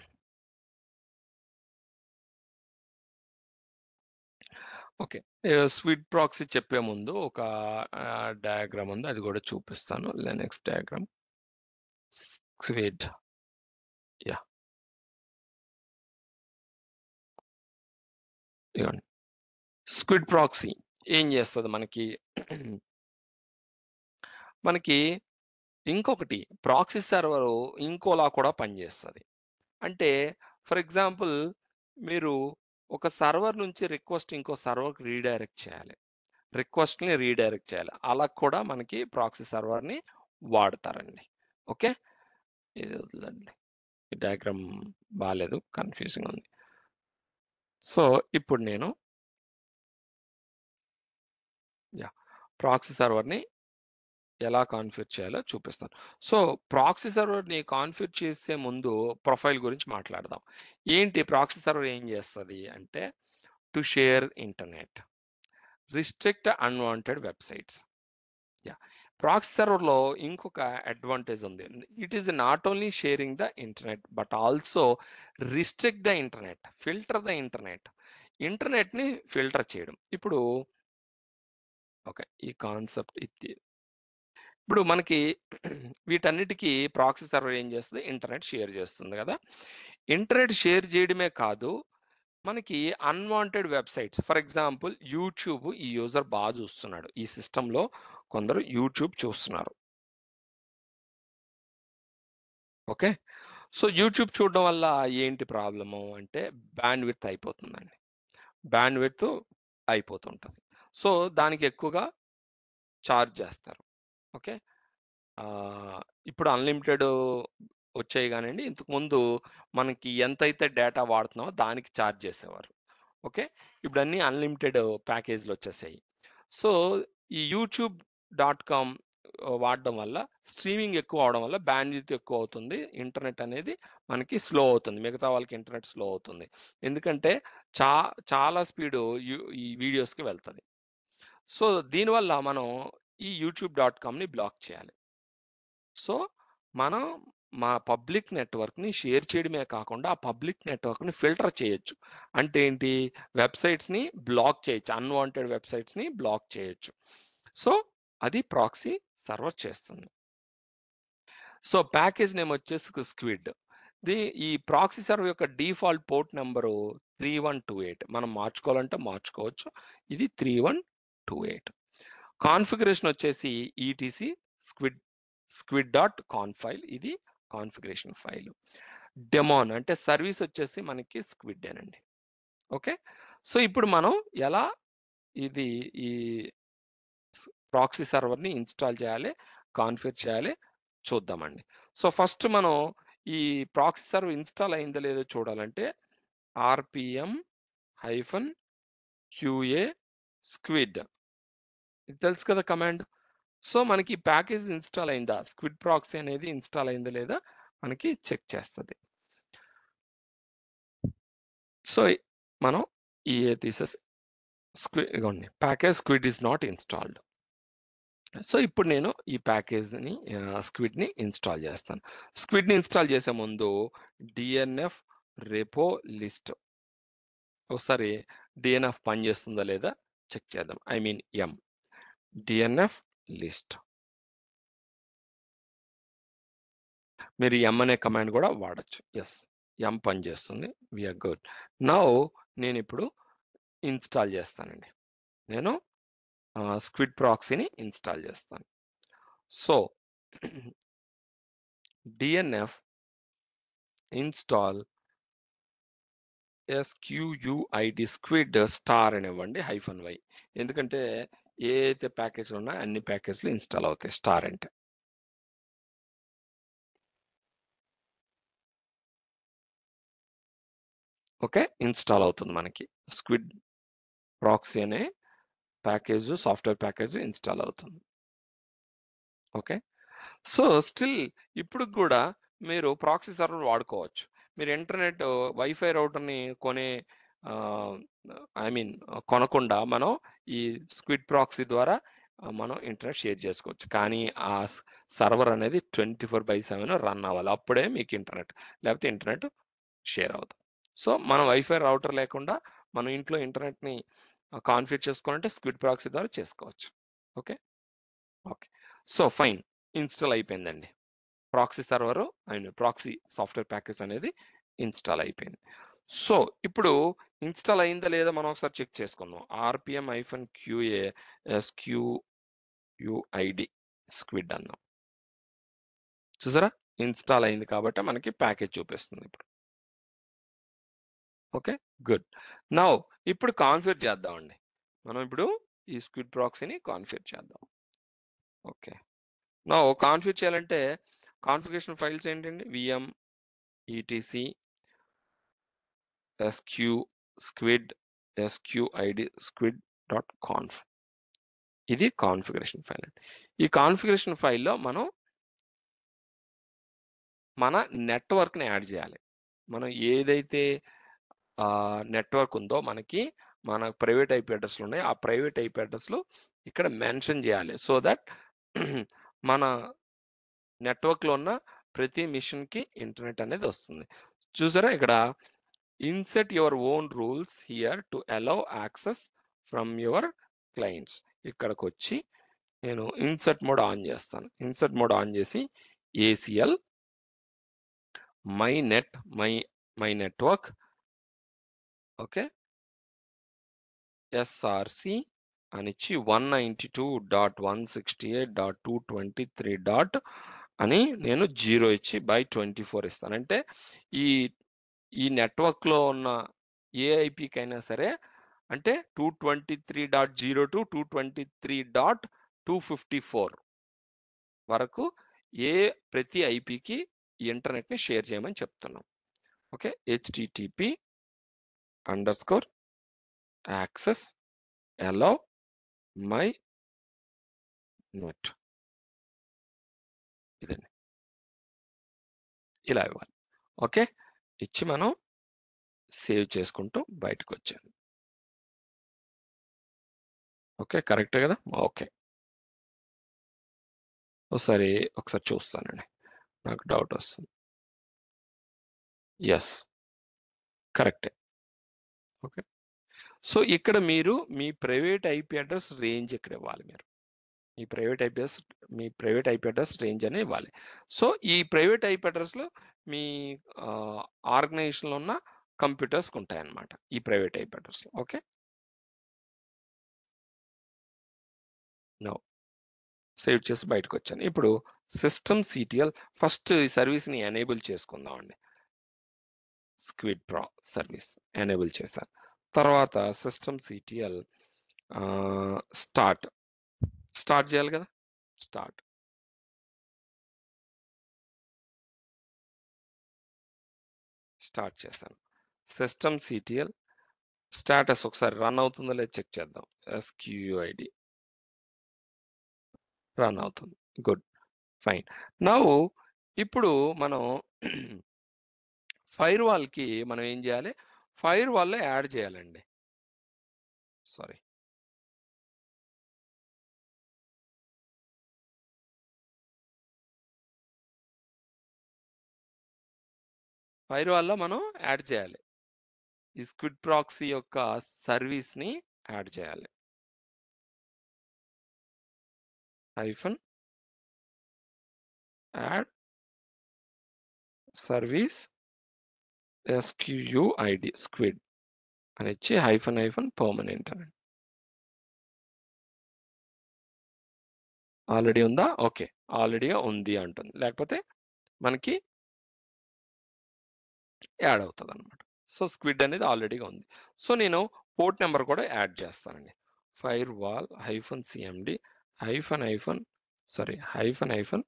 ఓకే. ఆహ్, స్క్విడ్ ప్రాక్సీ చెప్పే ముందు ఒక ఆహ్, డయాగ్రామ్ ఉంది. అది కూడా చూపిస్తాను. Linux diagram. స్క్విడ్. యాహ్! ఇదిగోండి. స్క్విడ్ ప్రాక్సీ ఏం చేస్తది మనకి? మనకి ఇంకొకటి ప్రాక్సీ సర్వరు ఇంకోలా కూడా పనిచేస్తది. అంటే ఫర్ ఎగ్జాంపుల్ మీరు ఒక సర్వర్ నుంచి రిక్వెస్ట్ ఇంకో సర్వర్‌కి రీడైరెక్ట్ చేయాలి. రిక్వెస్ట్‌ని రీడైరెక్ట్ చేయాలి. అలా కూడా మనకి ప్రాక్సీ సర్వర్‌ని వాడతారండి. ఓకే. ఇది వదిలేండి. ఈ డయాగ్రామ్ బాలేదు. కన్‌ఫ్యూజింగ్‌గా ఉంది. సో, ఇప్పుడు నేను యాహ్! ప్రాక్సీ సర్వర్‌ని ఎలా కాన్ఫిగర్ చేయాలో చూపిస్తాను. సో, ప్రాక్సీ సర్వర్‌ని కాన్ఫిగర్ చేసే ముందు ప్రొఫైల్ గురించి మాట్లాడదాం. ఏంటి ప్రాక్సీ సర్వర్ ఏం చేస్తది అంటే to share internet. Restrict unwanted websites. Yeah! Proxy సర్వర్‌లో ఇంకొక అడ్వాంటేజ్ ఉంది. It is not only sharing the internet but also restrict the internet. Filter the internet. ఇంటర్నెట్‌ని ఫిల్టర్ చేయడం. ఇప్పుడు ఓకే. ఈ కాన్సెప్ట్ ఇది ఇప్పుడు మనకి వీటన్నిటికి ప్రాక్సీ సర్వర్ ఏం చేస్తది? ఇంటర్నెట్ షేర్ చేస్తుంది గదా! ఇంటర్నెట్ షేర్ చేయడమే కాదు, మనకి unwanted websites for example YouTube ఈ యూజర్ బా చూస్తున్నాడు. ఈ సిస్టమ్‌లో కొందరు యూట్యూబ్ చూస్తున్నారు. ఓకే. సో, యూట్యూబ్ చూడడం వల్ల ఏంటి ప్రాబ్లము అంటే బ్యాండ్‌విడ్త్ అయిపోతుందండి. బ్యాండ్‌విడ్త్ అయిపోతుంటది. సో, దానికి ఎక్కువగా చార్జ్ చేస్తారు. ఓకే. ఆహ్, ఇప్పుడు అన్‌లిమిటెడ్ వచ్చాయి గానండి. ఇంతకుముందు మనకి ఎంతైతే డేటా వాడుతున్నామో దానికి చార్జ్ చేసేవారు. ఓకే. ఇప్పుడన్నీ అన్‌లిమిటెడ్ ప్యాకేజ్‌లొచ్చేసాయి. సో, ఈ యూట్యూబ్ డాట్ కామ్ ఆహ్, వాడడం వల్ల స్ట్రీమింగ్ ఎక్కువ అవ్వడం వల్ల బ్యాండ్‌విడ్త్ ఎక్కువ అవుతుంది. ఇంటర్నెట్ అనేది మనకి స్లో అవుతుంది. మిగతా వాళ్ళకి ఇంటర్నెట్ స్లో అవుతుంది. ఎందుకంటే చా చాలా స్పీడు యు ఈ వీడియోస్‌కి వెళ్తది. సో, దీనివల్ల మనం ఈ యూట్యూబ్ డాట్ కామ్‌ని బ్లాక్ చేయాలి. సో, మనం మా పబ్లిక్ నెట్వర్క్‌ని షేర్ చేయడమే కాకుండా ఆ పబ్లిక్ నెట్వర్క్‌ని ఫిల్టర్ చేయొచ్చు. అంటే ఏంటి? వెబ్‌సైట్స్‌ని బ్లాక్ చేయొచ్చు. అన్‌వాంటెడ్ వెబ్‌సైట్స్‌ని బ్లాక్ చేయొచ్చు. సో, అది ప్రాక్సీ సర్వర్ చేస్తుంది. సో, ప్యాకేజ్ నేమ్ వచ్చేసి స్క్విడ్. ది ఈ ప్రాక్సీ సర్వర్ యొక్క డిఫాల్ట్ పోర్ట్ నంబరు 3128 మనం మార్చుకోవాలంటే మార్చుకోవచ్చు. ఇది 3128. కాన్ఫిగరేషన్ వచ్చేసి ETC squid squid dot conf file ఇది కాన్ఫిగరేషన్ ఫైల్. డెమాన్ అంటే సర్వీస్ వచ్చేసి మనకి స్క్విడ్డేనండి. ఓకే. సో, ఇప్పుడు మనం ఎలా ఇది ఈ స్ ప్రాక్సీ సర్వర్‌ని ఇన్‌స్టాల్ చేయాలి, కాన్ఫిగర్ చేయాలి చూద్దామండి. సో, ఫస్ట్ మనం ఈ ప్రాక్సీ సర్వర్ ఇన్‌స్టాల్ అయిందో లేదో చూడాలంటే ఆర్‌పిఎం హైఫన్ క్యూఏ స్క్విడ్. ఇది తెలుసు కదా కమాండ్. సో, మనకి ప్యాకేజ్ ఇన్‌స్టాల్ అయిందా? స్క్విడ్ ప్రాక్సీ అనేది ఇన్‌స్టాల్ అయిందా లేదా మనకి చెక్ చేస్తది. సో, మనం ఈ తీసేసి స్క్వి ఇగోండి package squid is not installed. So, ఇప్పుడు నేను ఈ ప్యాకేజ్‌ని ఆహ్, స్క్విడ్‌ని ఇన్‌స్టాల్ చేస్తాను. స్క్విడ్‌ని ఇన్‌స్టాల్ చేసే ముందు డీఎన్ఎఫ్ రెపో లిస్ట్ ఒకసారి డీఎన్ఎఫ్ పనిచేస్తుందా లేదా చెక్ చేద్దాం. I mean yum. DNF list. మీరు ఎం అనే కమాండ్ కూడా వాడొచ్చు. యెస్. ఎం పనిచేస్తుంది. We are good. నౌ నేనిప్పుడు ఇన్‌స్టాల్ చేస్తానండి. నేను ఆహ్, స్క్విడ్ ప్రాక్సీని ఇన్‌స్టాల్ చేస్తాను. So, DNF install S Q U I D squid star అని ఇవ్వండి హైఫన్ వై ఎందుకంటే ఏ అయితే ప్యాకేజ్లు ఉన్నాయో అన్ని ప్యాకేజ్లు ఇన్స్టాల్ అవుతాయి స్టార్ అంటే ఓకే ఇన్స్టాల్ అవుతుంది మనకి స్క్విడ్ ప్రాక్సీ అనే ప్యాకేజ్ సాఫ్ట్వేర్ ప్యాకేజ్ ఇన్స్టాల్ అవుతుంది ఓకే సో స్టిల్ ఇప్పుడు కూడా మీరు ప్రాక్సీ సర్వర్ వాడుకోవచ్చు మీరు ఇంటర్నెట్ వైఫై రౌటర్ని కొనే ఐ మీన్ కొనకుండా మనం ఈ స్క్విడ్ ప్రాక్సీ ద్వారా ఆ, మనం ఇంటర్నెట్ షేర్ చేసుకోవచ్చు కానీ ఆ సర్వర్ అనేది twenty four by seven run అవ్వాలి అప్పుడే మీకు ఇంటర్నెట్ లేకపోతే ఇంటర్నెట్ షేర్ అవుతుంది సో మనం వైఫై రౌటర్ లేకుండా మనం ఇంట్లో ఇంటర్నెట్ని కాన్ఫిగర్ చేసుకోవాలంటే స్క్విడ్ ప్రాక్సీ ద్వారా చేసుకోవచ్చు okay okay so fine install అయిపోయిందండి proxy server and proxy software package అనేది ఇన్స్టాల్ అయిపోయింది సో ఇప్పుడు ఇన్స్టాల్ అయిందా లేదా మనం ఒకసారి చెక్ చేసుకుందాం RPM hyphen QA S Q U I D squid అన్నాం చూసారా ఇన్స్టాల్ అయింది కాబట్టి మనకి ప్యాకేజ్ చూపిస్తుంది ఇప్పుడు ఓకే గుడ్ నౌ ఇప్పుడు కాన్ఫిగర్ చేద్దామండి మనం ఇప్పుడు ఈ స్క్విడ్ ప్రాక్సీని కాన్ఫిగర్ చేద్దాం ఓకే నా కాన్ఫిగర్ చేయాలంటే కాన్ఫిగరేషన్ ఫైల్స్ ఏంటండి vim ETC S Q squid S Q I D squid dot conf ఇది కాన్ఫిగరేషన్ ఫైల్ అండి ఈ కాన్ఫిగరేషన్ ఫైల్లో మనం మన నెట్వర్క్ని యాడ్ చేయాలి మనం ఏదైతే నెట్వర్క్ ఉందో మనకి మన ప్రైవేట్ ఐపీ అడ్రస్లు ఉన్నాయి ఆ ప్రైవేట్ ఐపీ అడ్రస్లు ఇక్కడ మెన్షన్ చేయాలి సో దట్ మన నెట్వర్క్లో ఉన్న ప్రతి మిషన్కి ఇంటర్నెట్ అనేది వస్తుంది చూసారా ఇక్కడ insert your own rules here to allow access from your clients ఇక్కడికి వచ్చి నేను ఇన్సెట్ మోడ్ ఆన్ చేస్తాను ఇన్సెట్ మోడ్ ఆన్ చేసి ACL my net my my network okay SRC అని ఇచ్చి one ninety two dot one sixty eight dot two twenty three dot అని నేను జీరో ఇచ్చి బై ట్వంటీ ఫోర్ ఇస్తాను అంటే ఈ ఈ నెట్వర్క్లో ఉన్న ఏ ఐపీకి అయినా సరే అంటే two twenty three dot zero to two twenty three dot two fifty four వరకు ఏ ప్రతి ఐపీకి ఇంటర్నెట్ని షేర్ చేయమని చెప్తున్నాం okay HTTP underscore access allow my net ఇదండి ఇలా ఇవ్వాలి ఓకే ఇచ్చి మనం సేవ్ చేసుకుంటూ బయటకు వచ్చాను ఓకే కరెక్టే కదా ఓకే ఒకసారి ఒకసారి చూస్తానండి నాకు డౌట్ వస్తుంది ఎస్ కరెక్టే ఓకే సో ఇక్కడ మీరు మీ ప్రైవేట్ ఐపీ అడ్రస్ రేంజ్ ఇక్కడ ఇవ్వాలి మీరు మీ ప్రైవేట్ ఐపీ అడ్రస్ మీ ప్రైవేట్ ఐపీ అడ్రస్ రేంజ్ అని ఇవ్వాలి సో ఈ ప్రైవేట్ ఐపీ అడ్రస్లో మీ ఆర్గనైజేషన్లో ఉన్న కంప్యూటర్స్కి ఉంటాయన్నమాట ఈ ప్రైవేట్ ఐపీ అడ్రస్లో ఓకే నో సేవ్ చేసి బయటకు వచ్చాను ఇప్పుడు సిస్టమ్ సిటిఎల్ ఫస్ట్ ఈ సర్వీస్ని ఎనేబుల్ చేసుకుందామండి స్క్విడ్ ప్రో సర్వీస్ ఎనేబుల్ చేశాను తర్వాత సిస్టమ్ సిటిఎల్ స్టార్ట్ స్టార్ట్ చేయాలి కదా స్టార్ట్ స్టార్ట్ చేశాను సిస్టమ్ సిటిఎల్ స్టాటస్ ఒకసారి రన్ అవుతుందో లేదో చెక్ చేద్దాం ఎస్క్యూఐడి రన్ అవుతుంది గుడ్ ఫైన్ నౌ ఇప్పుడు మనం ఫైర్ వాల్కి మనం ఏం చేయాలి ఫైర్ వాల్లో యాడ్ చేయాలండి సారీ ఫైర్ వాల్లో మనం యాడ్ చేయాలి ఈ స్క్విడ్ ప్రాక్సీ యొక్క సర్వీస్ని యాడ్ చేయాలి hyphen add service S Q I D squid అని ఇచ్చి హైఫన్ హైఫన్ పర్మనెంట్ అని ఆల్రెడీ ఉందా ఓకే ఆల్రెడీగా ఉంది అంటుంది లేకపోతే మనకి యాడ్ అవుతుంది అనమాట సో స్క్విడ్ అనేది ఆల్రెడీగా ఉంది సో నేను పోర్ట్ నెంబర్ కూడా యాడ్ చేస్తానండి firewall hyphen CMD hyphen hyphen sorry hyphen hyphen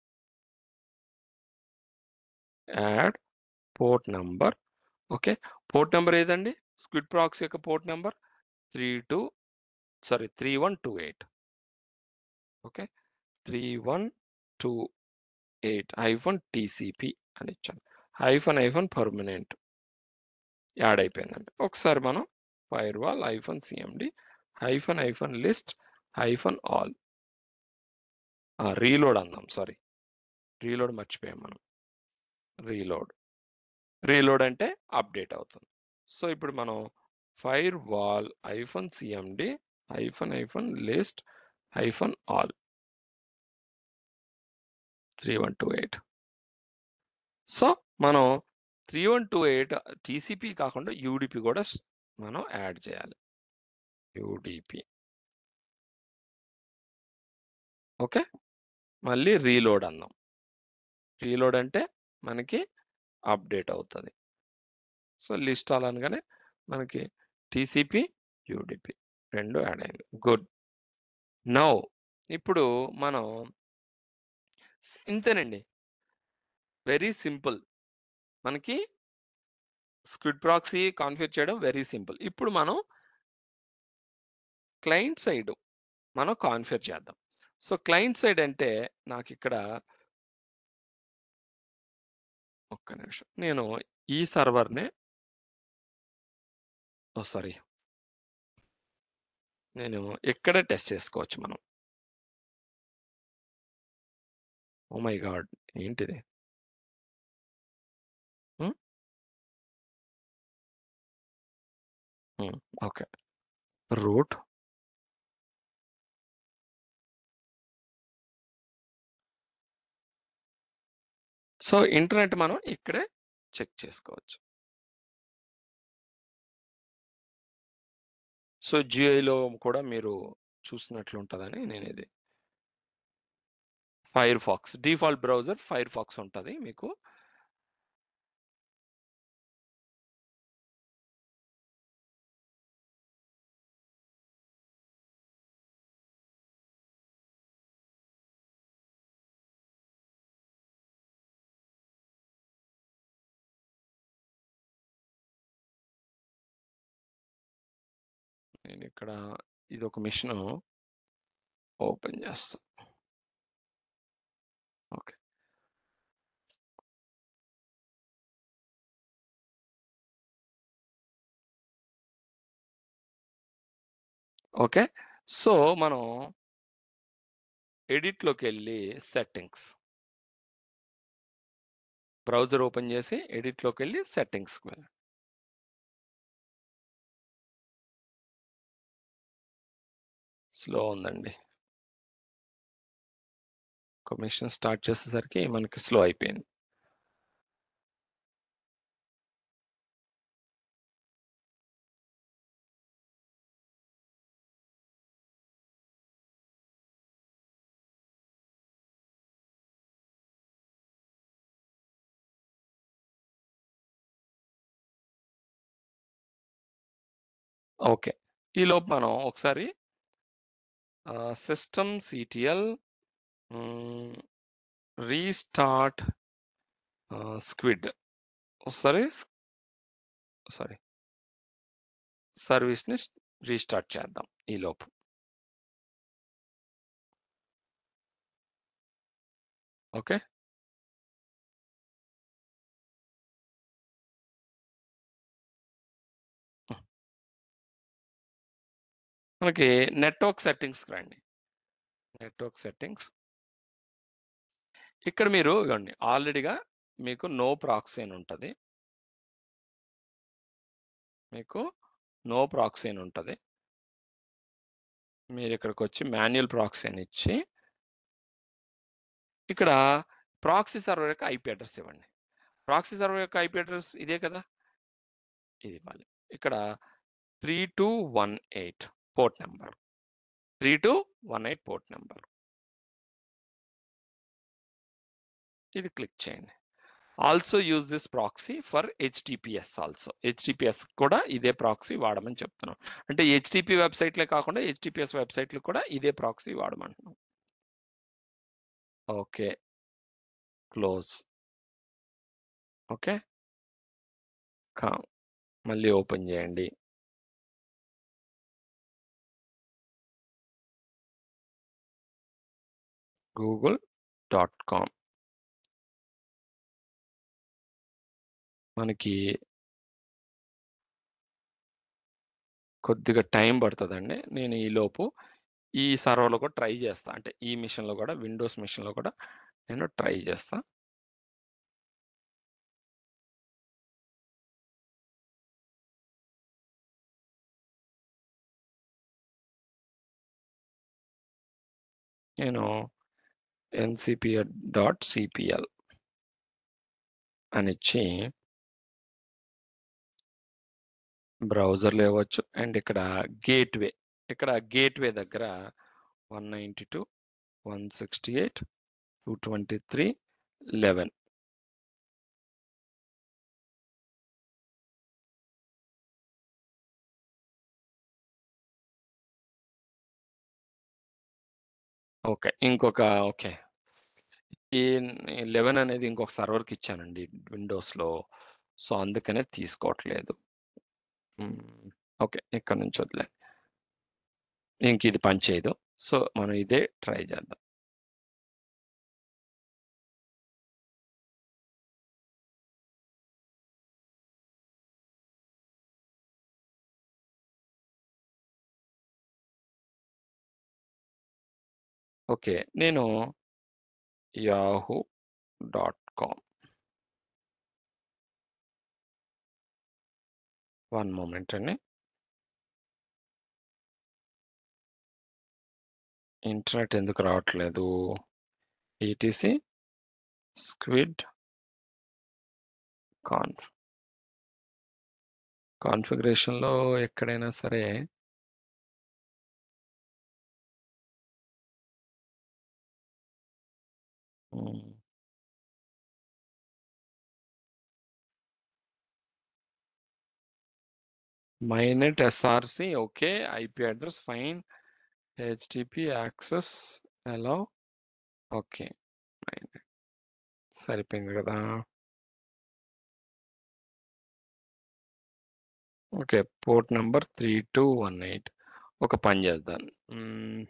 add port number okay port number ఏదండి స్క్విడ్ ప్రాక్స్ యొక్క port number three two sorry three one two eight okay three one two eight hyphen TCP అని ఇచ్చాను హైఫన్ హైఫన్ పర్మనెంట్ యాడ్ అయిపోయిందండి ఒకసారి మనం firewall hyphen CMD hyphen hyphen list hyphen all reload అందాం సారీ రీలోడ్ మర్చిపోయాం మనం రీలోడ్ రీలోడ్ అంటే అప్డేట్ అవుతుంది సో ఇప్పుడు మనం firewall hyphen CMD hyphen hyphen list hyphen all three one two eight so మనం three one two eight TCP కాకుండా యూడిపి కూడా స్- మనం యాడ్ చేయాలి యూడిపి ఓకే మళ్ళీ రీలోడ్ అన్నాం రీలోడ్ అంటే మనకి అప్డేట్ అవుతుంది సో లిస్ట్ ఆల్ అనగానే మనకి టీసీపీ యూడిపి రెండు యాడ్ అయింది గుడ్ నౌ ఇప్పుడు మనం స్- ఇంతేనండి వెరీ సింపుల్ మనకి స్క్విడ్ ప్రాక్సీ కాన్ఫిగర్ చేయడం వెరీ సింపుల్ ఇప్పుడు మనం క్లయింట్ సైడ్ మనం కాన్ఫిగర్ చేద్దాం సో క్లయింట్ సైడ్ అంటే నాకు ఇక్కడ ఒక్క నిమిషం నేను ఈ సర్వర్నే ఓ సారీ నేను ఎక్కడ టెస్ట్ చేసుకోవచ్చు మనం ఓ మై గాడ్ ఏంటిది ఓకే రూట్ సో ఇంటర్నెట్ మనం ఇక్కడే చెక్ చేసుకోవచ్చు సో జిఐలో కూడా మీరు చూసినట్లు ఉంటుందని నేను ఇది Firefox default browser Firefox ఉంటుంది మీకు నేను ఇక్కడ ఇది ఒక మిషన్ ఓపెన్ చేస్తా ఓకే ఓకే సో మనం ఎడిట్లోకి వెళ్ళి సెట్టింగ్స్ బ్రౌజర్ ఓపెన్ చేసి ఎడిట్లోకి వెళ్ళి సెట్టింగ్స్కి వెళ్ళి స్లో ఉందండి కమిషన్ స్టార్ట్ చేసేసరికి మనకి స్లో అయిపోయింది ఓకే ఈ లోపు మనం ఒకసారి సిస్టమ్ సిటిఎల్ రీస్టార్ట్ స్క్విడ్ ఒకసారి సారీ సర్వీస్ని రీస్టార్ట్ చేద్దాం ఈ లోపు ఓకే మనకి నెట్వర్క్ సెట్టింగ్స్కి రండి నెట్వర్క్ సెట్టింగ్స్ ఇక్కడ మీరు ఇవ్వండి ఆల్రెడీగా మీకు నో ప్రాక్సీ అని ఉంటుంది మీకు నో ప్రాక్సీ అని ఉంటుంది మీరు ఇక్కడికి వచ్చి మాన్యువల్ ప్రాక్సీ అని ఇచ్చి ఇక్కడ ప్రాక్సీ సర్వర్ యొక్క ఐపీ అడ్రస్ ఇవ్వండి ప్రాక్సీ సర్వర్ యొక్క ఐపీ అడ్రస్ ఇదే కదా ఇది ఇవ్వాలి ఇక్కడ three two one eight port number three two one eight port number ఇది క్లిక్ చేయండి also use this proxy for HTTPS also HTTPS కూడా ఇదే ప్రాక్సీ వాడమని చెప్తున్నాం అంటే హెచ్టిపి వెబ్సైట్లే కాకుండా హెచ్టిపిఎస్ వెబ్సైట్లు కూడా ఇదే ప్రాక్సీ వాడమంటున్నాం ఓకే క్లోజ్ ఓకే కా మళ్ళీ ఓపెన్ చేయండి గూగుల్ డాట్ కామ్ మనకి కొద్దిగా టైం పడుతుందండి నేను ఈలోపు ఈ సర్వర్లో కూడా ట్రై చేస్తా అంటే ఈ మిషన్లో కూడా విండోస్ మిషన్లో కూడా నేను ట్రై చేస్తా నేను ఎన్సిపి డాట్ సిపిఎల్ అని ఇచ్చి బ్రౌజర్లు ఇవ్వచ్చు అండ్ ఇక్కడ గేట్వే ఇక్కడ గేట్వే దగ్గర one ninety two one sixty eight two twenty three eleven okay ఇంకొక ఓకే ఈ లెవెన్ అనేది ఇంకొక సర్వర్కి ఇచ్చానండి విండోస్లో సో అందుకనే తీసుకోవట్లేదు ఓకే ఇక్కడ నుంచి వదిలే ఇంక ఇది పనిచేయదు సో మనం ఇదే ట్రై చేద్దాం ఓకే నేను Yahoo dot com one moment అండి ఇంటర్నెట్ ఎందుకు రావట్లేదు ఈటీసీ స్క్విడ్ కాన్ఫ్ కాన్ఫిగరేషన్లో ఎక్కడైనా సరే hmm. My net SRC okay IP address fine HTTP access ఎలా ఓకే మైనెట్ సరిపోయింది కదా okay port number three two one eight ఒక పని చేద్దాం మ్మ్.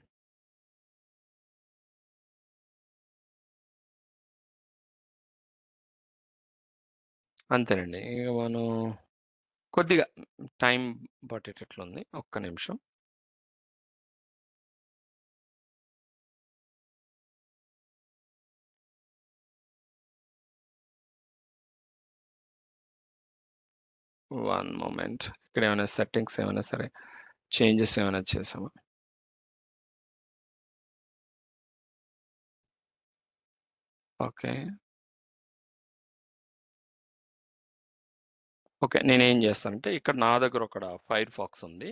అంతేనండి ఇక మనం కొద్దిగా టైం పట్టేటట్లుంది ఒక్క నిమిషం వన్ మూమెంట్ ఇక్కడ ఏమైనా సెట్టింగ్స్ ఏమైనా సరే చేంజెస్ ఏమైనా చేసామా ఓకే ఓకే నేనేం చేస్తానంటే ఇక్కడ నా దగ్గర ఒక ఫైర్ ఫాక్స్ ఉంది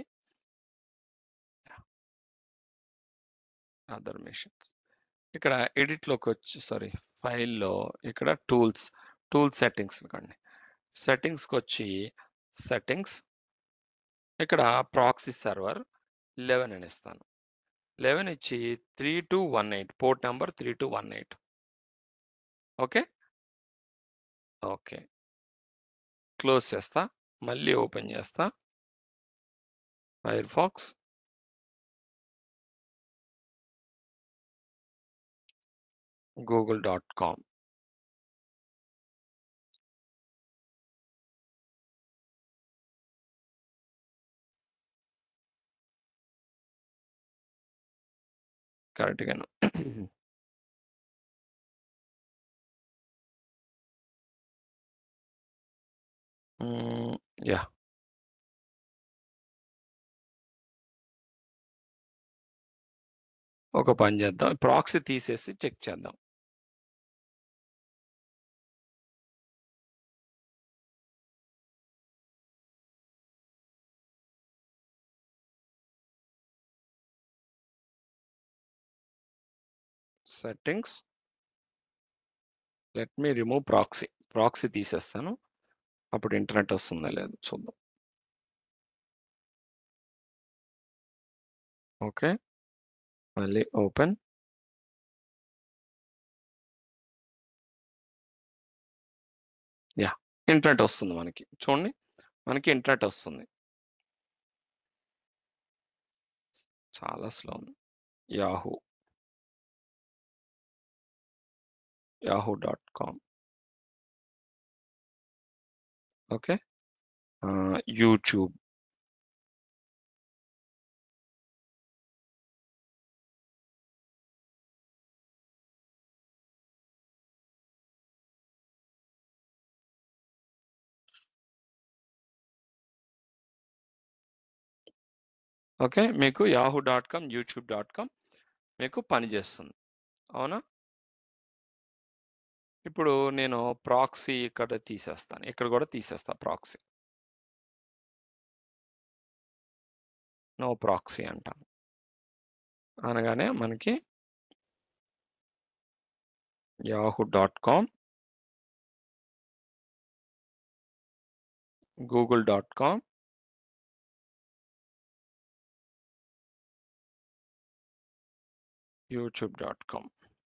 అదర్ మిషన్స్ ఇక్కడ ఎడిట్లోకి వచ్చి సారీ ఫైల్లో ఇక్కడ టూల్స్ టూల్ సెట్టింగ్స్ కండి సెట్టింగ్స్కి వచ్చి సెట్టింగ్స్ ఇక్కడ ప్రాక్సీ సర్వర్ లెవెన్ అని ఇస్తాను లెవెన్ ఇచ్చి three two one eight port number three two one eight okay okay close చేస్తా మళ్ళీ ఓపెన్ చేస్తా Firefox Google dot com కరెక్ట్గాను యా ఒక పని చేద్దాం ప్రాక్సీ తీసేసి చెక్ చేద్దాం settings let me remove proxy proxy తీసేస్తాను. అప్పుడు ఇంటర్నెట్ వస్తుందో లేదో చూద్దాం. ఓకే. మళ్ళీ ఓపెన్. యాహ్! ఇంటర్నెట్ వస్తుంది మనకి. చూడండి. మనకి ఇంటర్నెట్ వస్తుంది. చాలా స్లో ఉంది. Yahoo. Yahoo dot com. Okay. Ah, YouTube. Okay. మీకు Yahoo dot com, YouTube dot com మీకు పనిచేస్తుంది. అవునా? ఇప్పుడు నేను ప్రాక్సీ ఇక్కడ తీసేస్తాను. ఇక్కడ కూడా తీసేస్తా ప్రాక్సీ. నో ప్రాక్సీ అంటాను. అనగానే మనకి Yahoo dot com Google dot com YouTube dot com.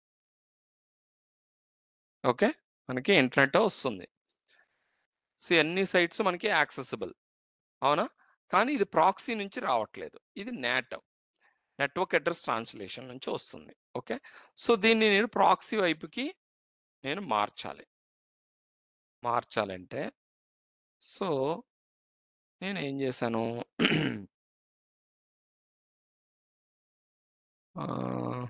Okay. మనకి ఇంటర్నెట్ వస్తుంది. సో, అన్ని సైట్స్ మనకి యాక్సెసిబుల్. అవునా? కానీ ఇది ప్రాక్సీ నుంచి రావట్లేదు. ఇది నాట్. నెట్వర్క్ అడ్రెస్ ట్రాన్స్‌లేషన్ నుంచి వస్తుంది. ఓకే. సో, దీన్ని నేను ప్రాక్సీ వైపుకి నేను మార్చాలి. మార్చాలంటే సో, నేనేం చేశాను ah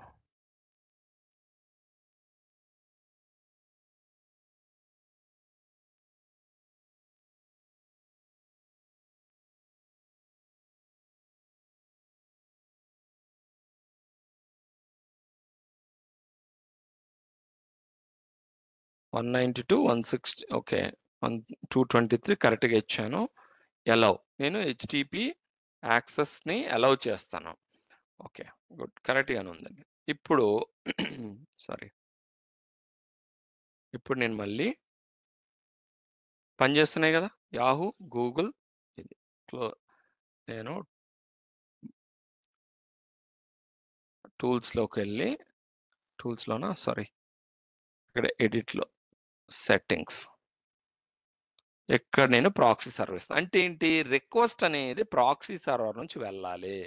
one ninety two, one sixty okay. One 223 కరెక్ట్‌గా ఇచ్చాను. అలౌ. నేను హెచ్‌టిపి యాక్సెస్‌ని అలౌ చేస్తాను. ఓకే. గుడ్. కరెక్ట్‌గానే ఉందండి. ఇప్పుడు సారీ. ఇప్పుడు నేను మళ్ళీ పనిచేస్తున్నాయి గదా! యాహూ, గూగుల్ ఇది. క్లో నేను టూల్స్‌లోకెళ్ళి టూల్స్‌లోనా? సారీ. ఇక్కడ ఎడిట్‌లో సెట్టింగ్స్. ఇక్కడ నేను ప్రాక్సీ సర్వీస్ అంటే ఏంటి? రిక్వెస్ట్ అనేది ప్రాక్సీ సర్వర్ నుంచి వెళ్ళాలి.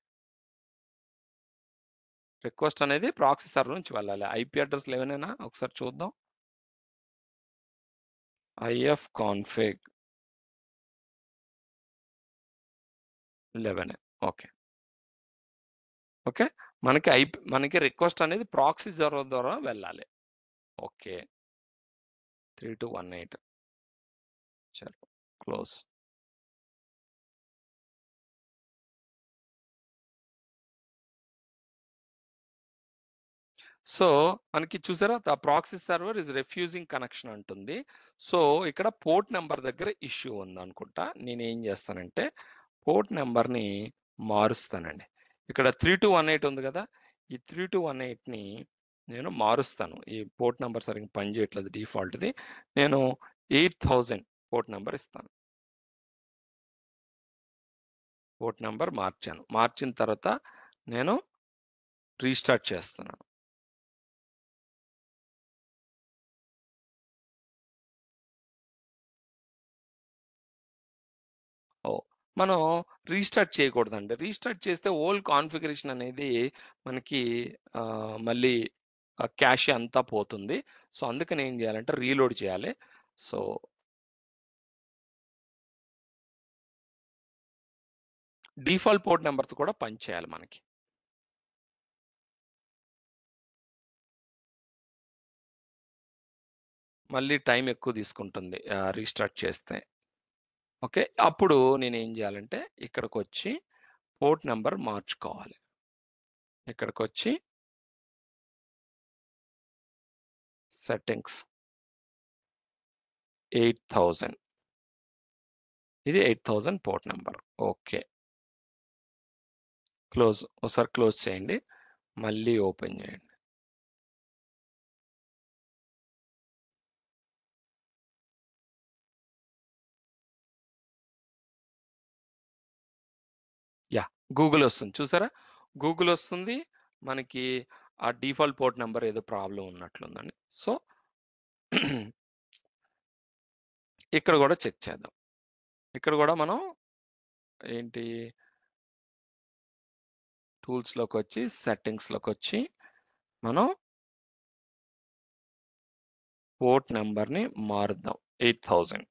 రిక్వెస్ట్ అనేది ప్రాక్సీ సర్వర్ నుంచి వెళ్ళాలి. ఐపీ అడ్రెస్‌లు ఏవైనానా ఒకసారి చూద్దాం. I F config. 11 ఓకే. ఓకే. మనకి ఐపీ మనకి రిక్వెస్ట్ అనేది ప్రాక్సీ సర్వర్ ద్వారా వెళ్ళాలి. ఓకే. 3218 చలో క్లోజ్. సో, మనకి చూసారా the proxy server is refusing connection అంటుంది. సో, ఇక్కడ పోర్ట్ నంబర్ దగ్గర ఇష్యూ ఉందనుకుంటా. నేనేం చేస్తానంటే పోర్ట్ నంబర్‌ని మారుస్తానండి. ఇక్కడ 3218 ఉంది గదా! ఈ 3218ని నేను మారుస్తాను. ఈ పోర్ట్ నంబర్ సరిగ్గా పనిచేయట్లేదు డిఫాల్ట్‌ది. నేను 8000 పోర్ట్ నంబర్ ఇస్తాను. పోర్ట్ నంబర్ మార్చాను. మార్చిన తర్వాత నేను రీస్టార్ట్ చేస్తున్నాను. ఓహ్! మనం రీస్టార్ట్ చేయకూడదండి. రీస్టార్ట్ చేస్తే ఓల్డ్ కాన్ఫిగరేషన్ అనేది మనకి ఆహ్, మళ్ళీ ఆహ్, క్యాష్ అంతా పోతుంది. సో, అందుకని ఏం చేయాలంటే రీలోడ్ చేయాలి. సో డిఫాల్ట్ పోర్ట్ నంబర్‌తో కూడా పనిచేయాలి మనకి. మళ్ళీ టైం ఎక్కువ తీసుకుంటుంది. ఆహ్, రీస్టార్ట్ చేస్తే. ఓకే. అప్పుడు నేనేం చేయాలంటే ఇక్కడికొచ్చి పోర్ట్ నంబర్ మార్చుకోవాలి. ఇక్కడికొచ్చి సెట్టింగ్స్. 8000 ఇది 8000 పోర్ట్ నంబర్. ఓకే. క్లోజ్. ఒకసారి క్లోజ్ చేయండి. మళ్ళీ ఓపెన్ చేయండి. గూగుల్ వస్తుంది. చూసారా? గూగుల్ వస్తుంది. మనకి ఆ డిఫాల్ట్ పోర్ట్ నంబర్ ఏదో ప్రాబ్లమ్ ఉన్నట్లుందండి. సో ఇక్కడ గూడా చెక్ చేద్దాం. ఇక్కడ గూడా మనం ఏంటి టూల్స్‌లోకొచ్చి, సెట్టింగ్స్‌లోకొచ్చి మనం పోర్ట్ నంబర్‌ని మారుద్దాం. 8000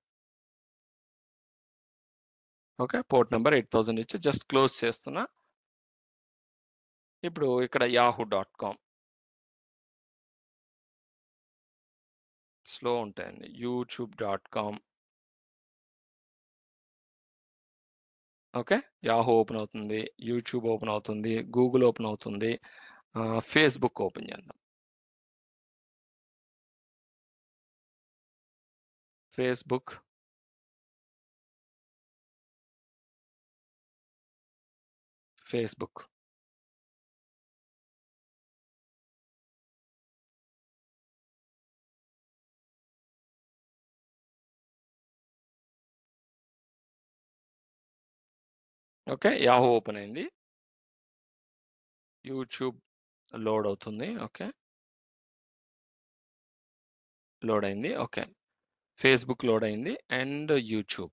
ఓకే. పోర్ట్ నంబర్ 8000 ఇచ్చి జస్ట్ క్లోజ్ చేస్తున్నా. ఇప్పుడు ఇక్కడ యాహూ డాట్ కామ్. స్లో ఉంటాయండి. YouTube dot com. Okay. Yahoo open అవుతుంది. యూట్యూబ్ ఓపెన్ అవుతుంది. గూగుల్ ఓపెన్ అవుతుంది. ఆహ్, ఫేస్‌బుక్ ఓపెన్ చేద్దాం. Facebook. Facebook. Okay. Yahoo open అయింది. యూట్యూబ్ లోడ్ అవుతుంది. ఓకే. లోడ్ అయింది. ఓకే. ఫేస్‌బుక్ లోడ్ అయింది. And YouTube.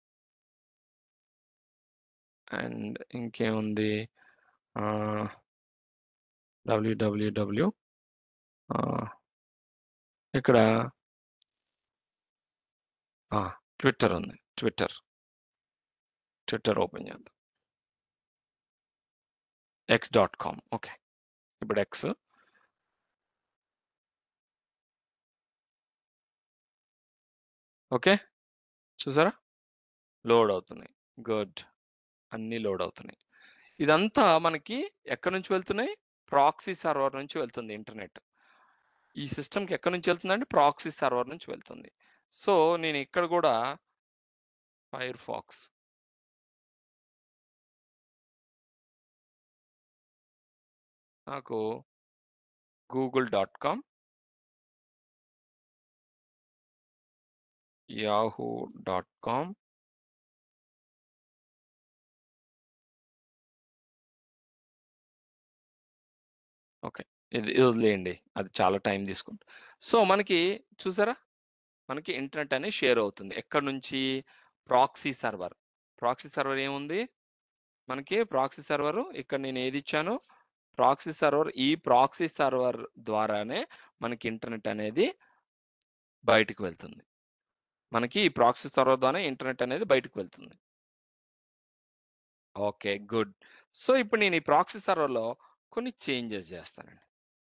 అండ్ ఇంకేముంది? ఆహ్ డబ్ల్యూడబ్ల్యూడబ్ల్యూ ఆహ్ ఇక్కడ ఆ! ట్విట్టర్ ఉంది. ట్విట్టర్. ట్విట్టర్ ఓపెన్ చేద్దాం. X dot com. ఓకే. ఇప్పుడు ఎక్స్. ఓకే. చూసారా? లోడ్ అవుతున్నాయి. గుడ్. అన్నీ లోడ్ అవుతున్నాయి. ఇదంతా మనకి ఎక్కడి నుంచి వెళ్తున్నాయి? ప్రాక్సీ సర్వర్ నుంచి వెళ్తుంది ఇంటర్నెట్. ఈ సిస్టమ్‌కి ఎక్కడి నుంచి వెళ్తుందండి? ప్రాక్సీ సర్వర్ నుంచి వెళ్తుంది. సో, నేను ఇక్కడ గూడా ఫైర్‌ఫాక్స్. నాకు Google dot com. Yahoo dot com. Okay. ఇది ఇది వదిలేయండి. అది చాలా టైం తీసుకుంటుంది. సో, మనకి చూసారా? మనకి ఇంటర్నెట్ అనేది షేర్ అవుతుంది. ఎక్కడి నుంచి? Proxy server. ప్రాక్సీ సర్వర్ ఏముంది? మనకి ప్రాక్సీ సర్వరు ఇక్కడ నేను ఏదిచ్చాను? ప్రాక్సీ సర్వర్ ఈ ప్రాక్సీ సర్వర్ ద్వారానే మనకి ఇంటర్నెట్ అనేది బయటికి వెళ్తుంది. మనకి ఈ ప్రాక్సీ సర్వర్ ద్వారానే ఇంటర్నెట్ అనేది బయటికి వెళ్తుంది. ఓకే. గుడ్. సో, ఇప్పుడు నేను ఈ ప్రాక్సీ సర్వర్‌లో కొన్ని చేంజెస్ చేస్తానండి.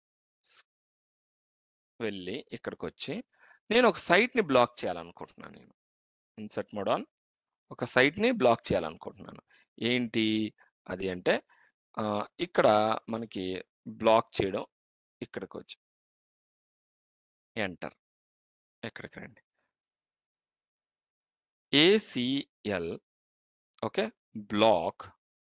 వెళ్ళి ఇక్కడికొచ్చి నేను ఒక సైట్‌ని బ్లాక్ చేయాలనుకుంటున్నాను నేను. Insert mode on. ఒక సైట్‌ని బ్లాక్ చేయాలనుకుంటున్నాను. ఏంటి అది అంటే ఆహ్, ఇక్కడ మనకి బ్లాక్ చేయడం ఇక్కడికొచ్చి. ఎంటర్. ఎక్కడికి రండి. ACL okay. Block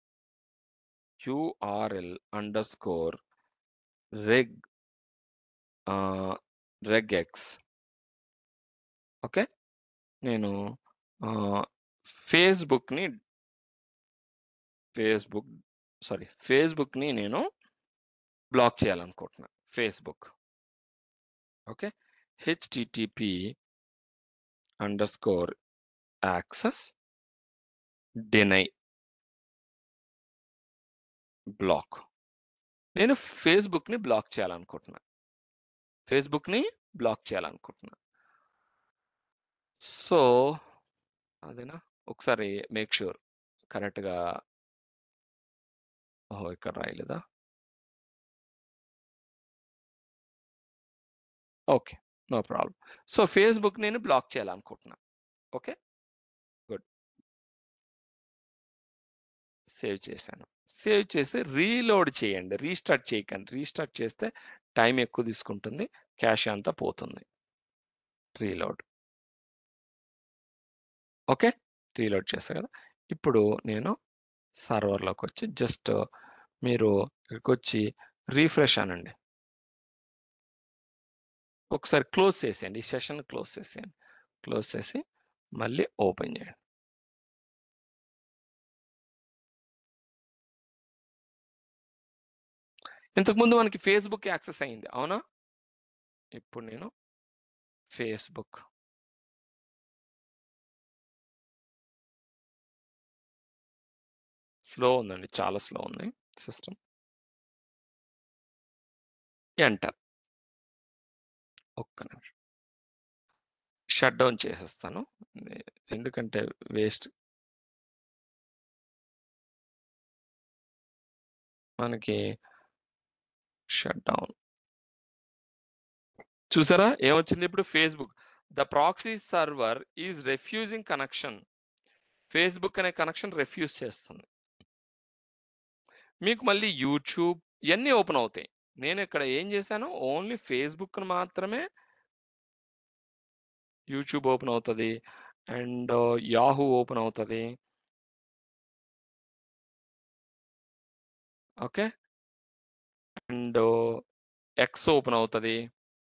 URL underscore reg ah, regex. Okay. నేను ఆహ్, ఫేస్‌బుక్‌ని ఫేస్‌బుక్ సారీ ఫేస్‌బుక్‌ని నేను బ్లాక్ చేయాలనుకుంటున్నా. Facebook. Okay. HTTP underscore access deny. Block. నేను ఫేస్‌బుక్‌ని బ్లాక్ చేయాలనుకుంటున్నా. ఫేస్‌బుక్‌ని బ్లాక్ చేయాలనుకుంటున్నా. సో, అదేనా? ఒకసారి మేక్ ష్యూర్ కరెక్ట్‌గా ఓహో! ఇక్కడ రాయలేదా? Okay. No problem. So, Facebook నేను బ్లాక్ చేయాలనుకుంటున్నా. ఓకే. గుడ్. సేవ్ చేశాను. సేవ్ చేసి రీలోడ్ చేయండి. రీస్టార్ట్ చేయకండి. రీస్టార్ట్ చేస్తే టైం ఎక్కువ తీసుకుంటుంది. క్యాష్ అంతా పోతుంది. రీలోడ్. ఓకే. రీలోడ్ చేశా కదా! ఇప్పుడు నేను సర్వర్‌లోకొచ్చి జస్ట్ మీరు ఇక్కడికొచ్చి రిఫ్రెష్ అనండి. ఒకసారి క్లోజ్ చేసేయండి. ఈ సెషన్ క్లోజ్ చేసేయండి. క్లోజ్ చేసి మళ్ళీ ఓపెన్ చేయండి. ఇంతకుముందు మనకి ఫేస్‌బుక్ యాక్సెస్ అయింది. అవునా? ఇప్పుడు నేను ఫేస్‌బుక్ స్లో ఉందండి. చాలా స్లో ఉంది సిస్టమ్. ఎంటర్. ఒక్క నిమిషం. షట్ డౌన్ చేసేస్తాను. ఎ ఎందుకంటే వేస్ట్. మనకి షట్ డౌన్. చూసారా? ఏమొచ్చింది ఇప్పుడు Facebook. The proxy server is refusing connection. Facebook అనే కనెక్షన్ రిఫ్యూజ్ చేస్తుంది. మీకు మళ్ళీ యూట్యూబ్ ఇయన్నీ ఓపెన్ అవుతాయి. నేను ఇక్కడ ఏం చేశాను ఓన్లీ ఫేస్‌బుక్‌ని మాత్రమే యూట్యూబ్ ఓపెన్ అవుతది. అండ్ యాహూ ఓపెన్ అవుతది. ఓకే. అండ్ ఎక్స్ ఓపెన్ అవుతది.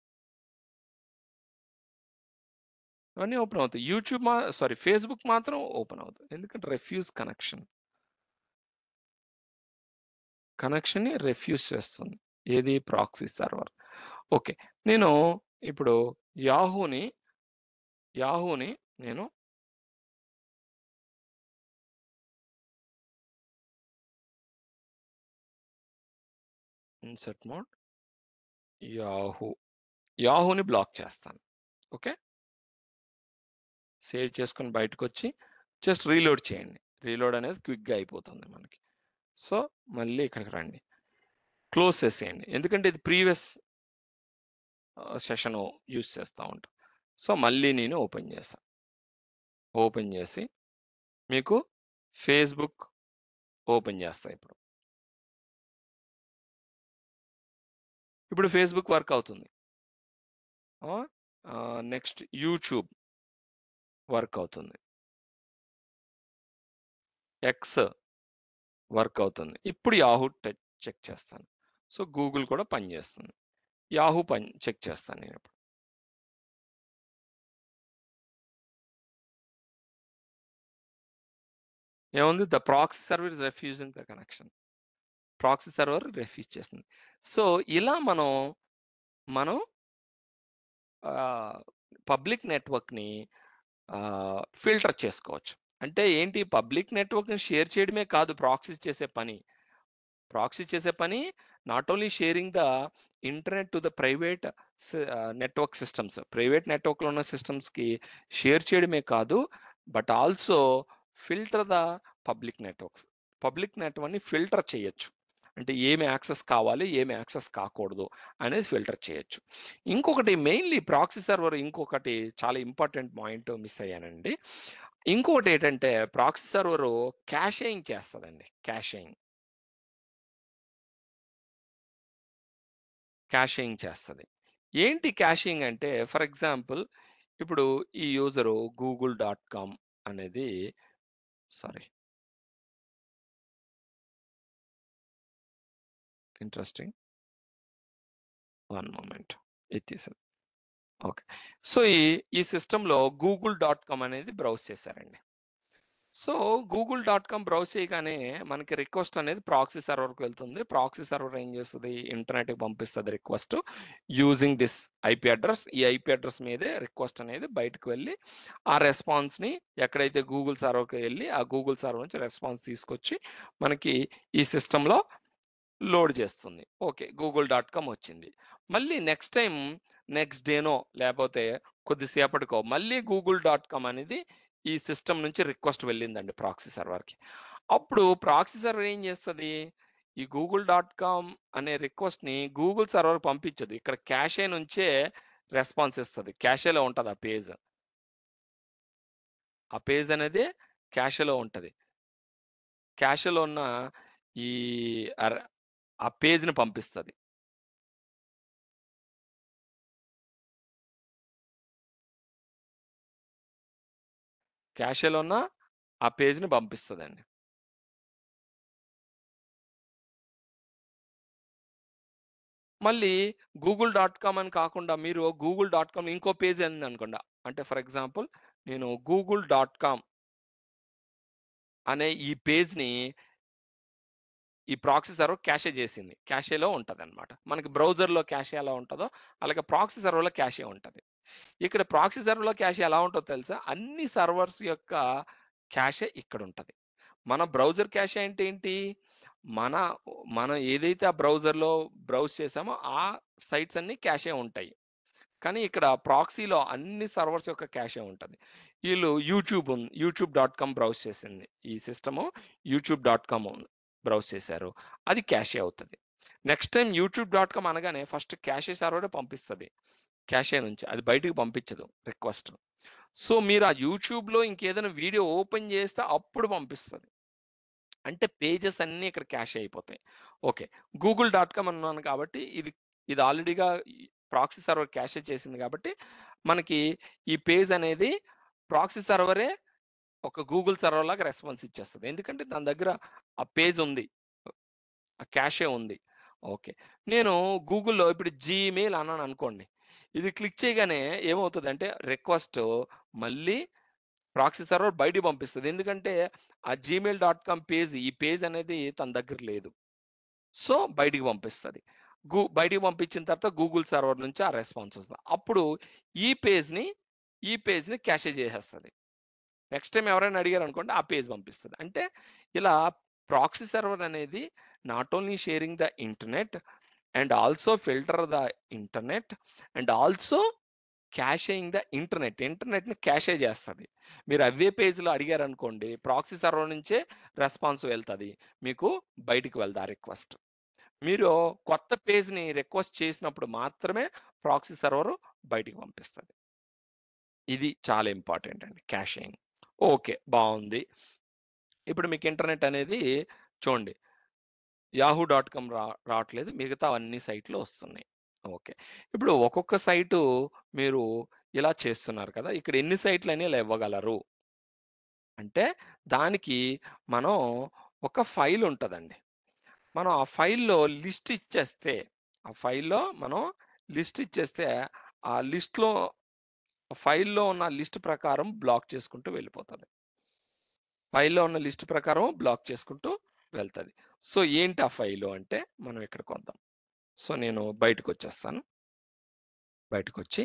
ఇవన్నీ ఓపెన్ అవుతాయి. యూట్యూబ్ మా సారీ ఫేస్‌బుక్ మాత్రం ఓపెన్ అవ్వదు. ఎందుకంటే రిఫ్యూజ్ కనెక్షన్. కనెక్షన్‌ని రిఫ్యూజ్ చేస్తుంది. ఏది ప్రాక్సీ సర్వర్. ఓకే. నేను ఇప్పుడు యాహూని యాహూని నేను ఇన్సర్ట్ మోడ్. యాహూ. యాహూని బ్లాక్ చేస్తాను. ఓకే. సేవ్ చేసుకొని బయటకొచ్చి జస్ట్ రీలోడ్ చేయండి. రీలోడ్ అనేది క్విక్‌గా అయిపోతుంది మనకి. సో, మళ్ళీ ఇక్కడికి రండి. క్లోజ్ చేసేయండి. ఎందుకంటే ఇది ప్రీవియస్ ఆహ్, సెషను యూజ్ చేస్తా ఉంటాం. సో, మళ్ళీ నేను ఓపెన్ చేశా. ఓపెన్ చేసి మీకు ఫేస్‌బుక్ ఓపెన్ చేస్తా ఇప్పుడు. ఇప్పుడు ఫేస్‌బుక్ వర్క్ అవుతుంది. ఆ! ఆహ్, నెక్స్ట్ యూట్యూబ్ వర్క్ అవుతుంది. ఎక్స్ వర్క్ అవుతుంది. ఇప్పుడు యాహూ టె చెక్ చేస్తాను. సో, గూగుల్ కూడా పనిచేస్తుంది. యాహూ పని చెక్ చేస్తాను నేనిప్పుడు. ఏముంది? The proxy server is refusing the connection. Proxy server refuse చేస్తుంది. సో, ఇలా మనం, మనం ఆహ్, పబ్లిక్ నెట్వర్క్‌ని ఆహ్, ఫిల్టర్ చేసుకోవచ్చు. అంటే ఏంటి పబ్లిక్ నెట్వర్క్‌ని షేర్ చేయడమే కాదు ప్రాక్సీ చేసే పని. ప్రాక్సీ చేసే పని not only sharing the internet to the private C ah, network systems. Private నెట్వర్క్‌లో ఉన్న సిస్టమ్స్‌కి షేర్ చేయడమే కాదు. But also filter the public networks. Public నెట్వర్క్‌ని ఫిల్టర్ చేయొచ్చు. అంటే ఏమి యాక్సెస్ కావాలి, ఏమి యాక్సెస్ కాకూడదు అనేది ఫిల్టర్ చేయొచ్చు. ఇంకొకటి మెయిన్‌లీ ప్రాక్సీ సర్వర్ ఇంకొకటి చాలా ఇంపార్టెంట్ పాయింట్ మిస్ అయ్యానండి. ఇంకొకటి ఏంటంటే ప్రాక్సీ సర్వరు క్యాషింగ్ చేస్తదండి. క్యాషింగ్. క్యాషింగ్ చేస్తది. ఏంటి క్యాషింగ్ అంటే ఫర్ ఎగ్జాంపుల్ ఇప్పుడు ఈ యూజరు గూగుల్ డాట్ కామ్ అనేది సారీ. ఇంట్రెస్టింగ్. One moment. ఇది తీసేది. ఓకే. సో, ఈ ఈ సిస్టమ్‌లో గూగుల్ డాట్ కామ్ అనేది బ్రౌజ్ చేశారండి. So, Google dot com browse చేయగానే మనకి రిక్వెస్ట్ అనేది ప్రాక్సీ సర్వర్‌కి వెళ్తుంది. ప్రాక్సీ సర్వర్ ఏం చేస్తది? ఇంటర్నెట్‌కి పంపిస్తది request using this IP address. ఈ ఐపీ అడ్రెస్ మీదే రిక్వెస్ట్ అనేది బయటకు వెళ్లి ఆ రెస్పాన్స్‌ని ఎక్కడైతే గూగుల్ సర్వర్‌కి ఎళ్లి ఆ గూగుల్ సర్వర్ నుంచి రెస్పాన్స్ తీసుకొచ్చి మనకి ఈ సిస్టమ్‌లో లోడ్ చేస్తుంది. ఓకే. గూగుల్ డాట్ కామ్ వచ్చింది. మళ్ళీ నెక్స్ట్ టైమ్ నెక్స్ట్ డేనో లేపోతే కొద్దిసేపటికో మళ్ళీ గూగుల్ డాట్ కామ్ అనేది ఈ సిస్టమ్ నుంచి రిక్వెస్ట్ వెళ్ళిందండి ప్రాక్సీ సర్వర్‌కి. అప్పుడు ప్రాక్సీ సర్వర్ ఏం చేస్తది? ఈ గూగుల్ డాట్ కామ్ అనే రిక్వెస్ట్‌ని గూగుల్ సర్వర్ పంపించదు. ఇక్కడ క్యాషే నుంచే రెస్పాన్స్ ఇస్తది. క్యాషేలో ఉంటది ఆ పేజ్. ఆ పేజ్ అనేది క్యాషేలో ఉంటది. క్యాషేలో ఉన్న ఈ అర్ ఆ పేజ్‌ని పంపిస్తది. క్యాషేలో ఉన్న ఆ పేజ్‌ని పంపిస్తదండి. మళ్ళీ గూగుల్ డాట్ కామ్ అని కాకుండా మీరు గూగుల్ డాట్ కామ్ ఇంకో పేజ్ ఉందనుకోండి. అంటే ఫర్ ఎగ్జాంపుల్ నేను గూగుల్ డాట్ కామ్ అనే ఈ పేజ్‌ని ఈ ప్రాక్సీ సర్వర్ క్యాషే చేసింది క్యాషేలో ఉంటుంది అనమాట మనకి బ్రౌజర్లో క్యాషే ఎలా ఉంటుందో అలాగే ప్రాక్సీ సర్వర్లో క్యాషే ఉంటుంది ఇక్కడ ప్రాక్సీ సర్వర్లో క్యాషే ఎలా ఉంటుందో తెలుసా అన్ని సర్వర్స్ యొక్క క్యాషే ఇక్కడ ఉంటుంది మన బ్రౌజర్ క్యాషే అంటే ఏంటి మన మనం ఏదైతే ఆ బ్రౌజర్లో బ్రౌజ్ చేసామో ఆ సైట్స్ అన్ని క్యాషే ఉంటాయి కానీ ఇక్కడ ప్రాక్సీలో అన్ని సర్వర్స్ యొక్క క్యాషే ఉంటుంది వీళ్ళు యూట్యూబ్ ఉంది యూట్యూబ్ డాట్ కామ్ బ్రౌజ్ చేసింది ఈ system YouTube dot com browse చేశారు అది క్యాషే అవుతుంది next time YouTube dot com అనగానే ఫస్ట్ క్యాషే సర్వరే పంపిస్తుంది క్యాషే నుంచి అది బయటికి పంపించదు రిక్వెస్ట్ సో మీరు ఆ యూట్యూబ్లో ఇంకేదైనా వీడియో ఓపెన్ చేస్తే అప్పుడు పంపిస్తుంది అంటే పేజెస్ అన్నీ ఇక్కడ క్యాష్ అయిపోతాయి ఓకే గూగుల్ డాట్ కామ్ అన్నాను కాబట్టి ఇది ఇది ఆల్రెడీగా ప్రాక్సీ సర్వర్ క్యాషే చేసింది కాబట్టి మనకి ఈ పేజ్ అనేది ప్రాక్సీ సర్వరే ఒక గూగుల్ సర్వర్ లాగా రెస్పాన్స్ ఇచ్చేస్తుంది ఎందుకంటే దాని దగ్గర ఆ పేజ్ ఉంది ఆ క్యాషే ఉంది ఓకే నేను గూగుల్లో ఇప్పుడు జీమెయిల్ అన్నాను అనుకోండి ఇది క్లిక్ చేయగానే ఏమవుతుంది అంటే రిక్వెస్ట్ మళ్ళీ ప్రాక్సీ సర్వర్ బయటికి పంపిస్తుంది ఎందుకంటే ఆ జీమెయిల్ డాట్ కామ్ పేజ్ ఈ పేజ్ అనేది తన దగ్గర లేదు సో బయటికి పంపిస్తుంది గూ బయటికి పంపించిన తర్వాత గూగుల్ సర్వర్ నుంచి ఆ రెస్పాన్స్ వస్తుంది అప్పుడు ఈ పేజ్ని ఈ పేజ్ని క్యాషే చేసేస్తుంది నెక్స్ట్ టైం ఎవరైనా అడిగారు అనుకోండి ఆ పేజ్ పంపిస్తుంది అంటే ఇలా ప్రాక్సీ సర్వర్ అనేది not only sharing the internet and also filter the internet and also caching the internet ఇంటర్నెట్ని క్యాషే చేస్తుంది మీరు అవే పేజ్లో అడిగారు అనుకోండి ప్రాక్సీ సర్వర్ నుంచే రెస్పాన్స్ వెళ్తుంది మీకు బయటికి వెళ్దా రిక్వెస్ట్ మీరు కొత్త పేజ్ని రిక్వెస్ట్ చేసినప్పుడు మాత్రమే ప్రాక్సీ సర్వర్ బయటికి పంపిస్తుంది ఇది చాలా ఇంపార్టెంట్ అండి క్యాషింగ్ ఓకే బాగుంది ఇప్పుడు మీకు ఇంటర్నెట్ అనేది చూడండి యాహూ డాట్ కామ్ రా రావట్లేదు మిగతా అన్ని సైట్లు వస్తున్నాయి ఓకే ఇప్పుడు ఒక్కొక్క సైటు మీరు ఇలా చేస్తున్నారు కదా ఇక్కడ ఎన్ని సైట్లు అని ఇలా ఇవ్వగలరు అంటే దానికి మనం ఒక ఫైల్ ఉంటుందండి మనం ఆ ఫైల్లో లిస్ట్ ఇచ్చేస్తే ఆ ఫైల్లో మనం లిస్ట్ ఇచ్చేస్తే ఆ లిస్ట్లో ఫైల్లో ఉన్న లిస్ట్ ప్రకారం బ్లాక్ చేసుకుంటూ వెళ్ళిపోతుంది ఫైల్లో ఉన్న లిస్ట్ ప్రకారం బ్లాక్ చేసుకుంటూ వెళ్తుంది సో ఏంటి ఆ ఫైలు అంటే మనం ఇక్కడ కొందాం సో నేను బయటకు వచ్చేస్తాను బయటకు వచ్చి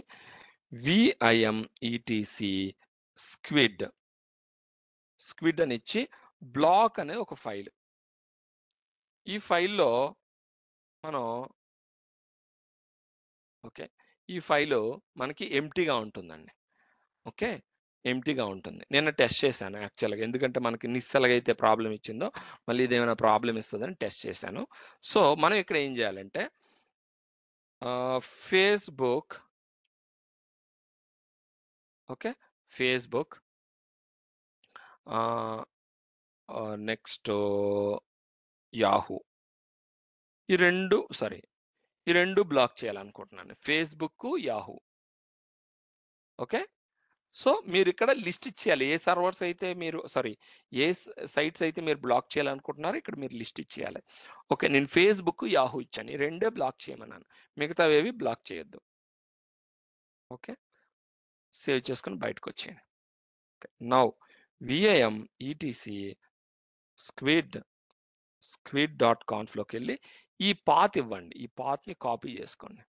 విఐఎం ఈటీసీ స్క్విడ్ స్క్విడ్ అని ఇచ్చి బ్లాక్ అనే ఒక ఫైల్ ఈ ఫైల్లో మనం ఓకే ఈ ఫైలు మనకి ఎంటీగా ఉంటుందండి ఓకే ఎంటీగా ఉంటుంది నేను టెస్ట్ చేశాను యాక్చువల్గా ఎందుకంటే మనకి నిస్సలుగా అయితే ప్రాబ్లం ఇచ్చిందో మళ్ళీ ఇదేమైనా ప్రాబ్లం ఇస్తుందని టెస్ట్ చేశాను సో మనం ఇక్కడ ఏం చేయాలంటే Facebook okay Facebook next Yahoo ఈ రెండు సారీ ఈ రెండు బ్లాక్ చేయాలనుకుంటున్నాను ఫేస్బుక్ యాహూ ఓకే సో మీరు ఇక్కడ లిస్ట్ ఇచ్చేయాలి ఏ సర్వర్స్ అయితే మీరు సారీ ఏ సైట్స్ అయితే మీరు బ్లాక్ చేయాలనుకుంటున్నారో ఇక్కడ మీరు లిస్ట్ ఇచ్చేయాలి ఓకే నేను ఫేస్బుక్ యాహూ ఇచ్చాను ఈ రెండే బ్లాక్ చేయమన్నాను మిగతావేవి బ్లాక్ చేయొద్దు ఓకే సేవ్ చేసుకొని బయటకు వచ్చేయండి now VIM ETC squid squid dot కాన్ఫ్లోకి వెళ్ళి ఈ పాత్ ఇవ్వండి ఈ పాత్ని కాపీ చేసుకోండి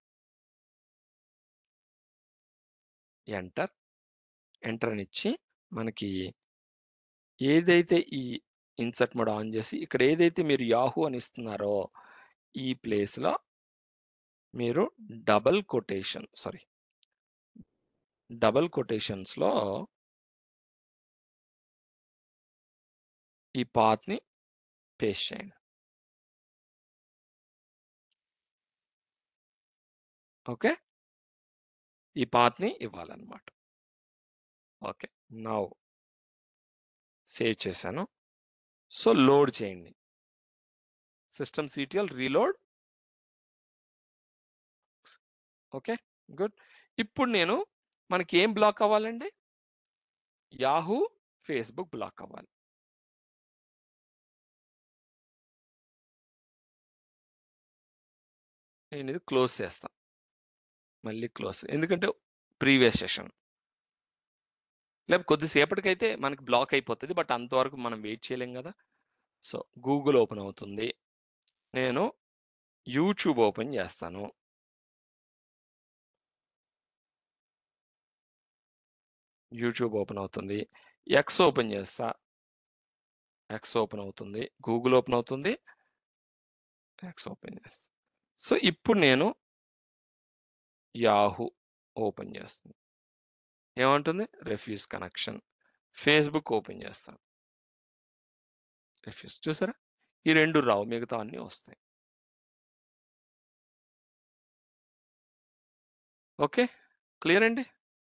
ఎంటర్ ఎంటర్ అని ఇచ్చి మనకి ఏదైతే ఈ ఇన్సర్ట్ మోడ్ ఆన్ చేసి ఇక్కడ ఏదైతే మీరు యాహూ అని ఇస్తున్నారో ఈ ప్లేస్లో మీరు డబల్ కొటేషన్ సారీ డబల్ కొటేషన్స్లో ఈ పాత్ని పేస్ట్ చేయండి ఓకే ఈ పాత్ని ఇవ్వాలన్నమాట ఓకే నౌ సేవ్ చేశాను సో లోడ్ చేయండి system CTL reload okay good ఇప్పుడు నేను మనకి ఏం బ్లాక్ అవ్వాలండి యాహూ ఫేస్బుక్ బ్లాక్ అవ్వాలి నేను ఇది క్లోజ్ చేస్తాను మళ్ళీ క్లోజ్ ఎందుకంటే ప్రీవియస్ సెషన్ లేకపోతే కొద్దిసేపటికైతే మనకి బ్లాక్ అయిపోతుంది బట్ అంతవరకు మనం వెయిట్ చేయలేం కదా సో గూగుల్ ఓపెన్ అవుతుంది నేను యూట్యూబ్ ఓపెన్ చేస్తాను. యూట్యూబ్ ఓపెన్ అవుతుంది. ఎక్స్ ఓపెన్ చేస్తా. ఎక్స్ ఓపెన్ అవుతుంది. గూగుల్ ఓపెన్ అవుతుంది. ఎక్స్ ఓపెన్ చేస్తా. సో, ఇప్పుడు నేను యాహూ ఓపెన్ చేస్తున్నా. ఏమంటుంది? Refuse connection. ఫేస్‌బుక్ ఓపెన్ చేస్తాను. రిఫ్యూజ్ చూసారా? ఈ 2 రావు. మిగతావన్నీ వస్తాయి. ఓకే. క్లియర్ అండి?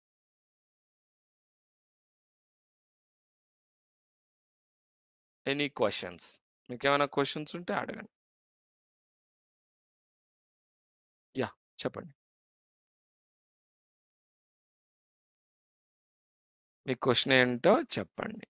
Any questions? మీకేమైనా క్వెషన్స్ ఉంటే అడగండి. యాహ్! చెప్పండి. మీ క్వెషన్ ఏంటో చెప్పండి.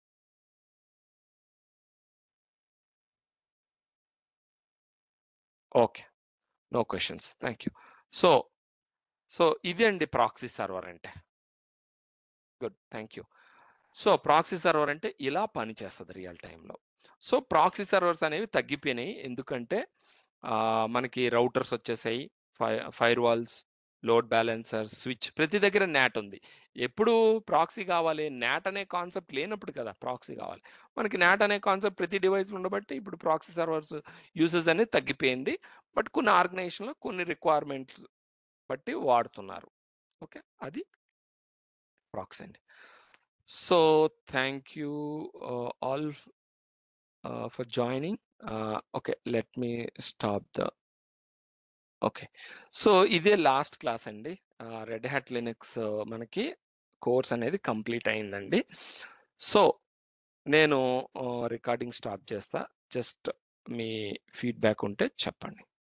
Okay. No questions. Thank you. So, so ఇదే అండి ప్రాక్సీ సర్వర్ అంటే. Good. Thank you. So, proxy server అంటే ఇలా పనిచేస్తది రియల్ టైమ్‌లో. సో, ప్రాక్సీ సర్వర్స్ అనేవి తగ్గిపోయినాయి. ఎందుకంటే ఆహ్, మనకి రౌటర్స్ వచ్చేసాయి. ఫై ఫైర్‌వాల్స్, లోడ్ బ్యాలెన్సర్, స్విచ్ ప్రతి దగ్గర న్యాట్ ఉంది. ఎప్పుడు ప్రాక్సీ కావాలి? న్యాట్ అనే కాన్సెప్ట్ లేనప్పుడు కదా! ప్రాక్సీ కావాలి. మనకి న్యాట్ అనే కాన్సెప్ట్ ప్రతి డివైస్‌లో ఉండబట్టి ఇప్పుడు ప్రాక్సీ సర్వర్స్ యూసేజ్ అనేది తగ్గిపోయింది. బట్ కొన్ని ఆర్గనైజేషన్‌లో కొన్ని రిక్వైర్మెంట్స్ బట్టి వాడుతున్నారు. ఓకే. అది ప్రాక్సీ అండి. So, thank you ah, all ah, for joining. Ah, okay. Let me stop the okay. So, ఇదే లాస్ట్ క్లాస్ అండి. ఆహ్, రెడ్ హ్యాట్ లినక్స్ మనకి కోర్స్ అనేది కంప్లీట్ అయిందండి. సో, నేను ఆహ్, రికార్డింగ్ స్టాప్ చేస్తా. జస్ట్ మీ ఫీడ్‌బ్యాక్ ఉంటే చెప్పండి.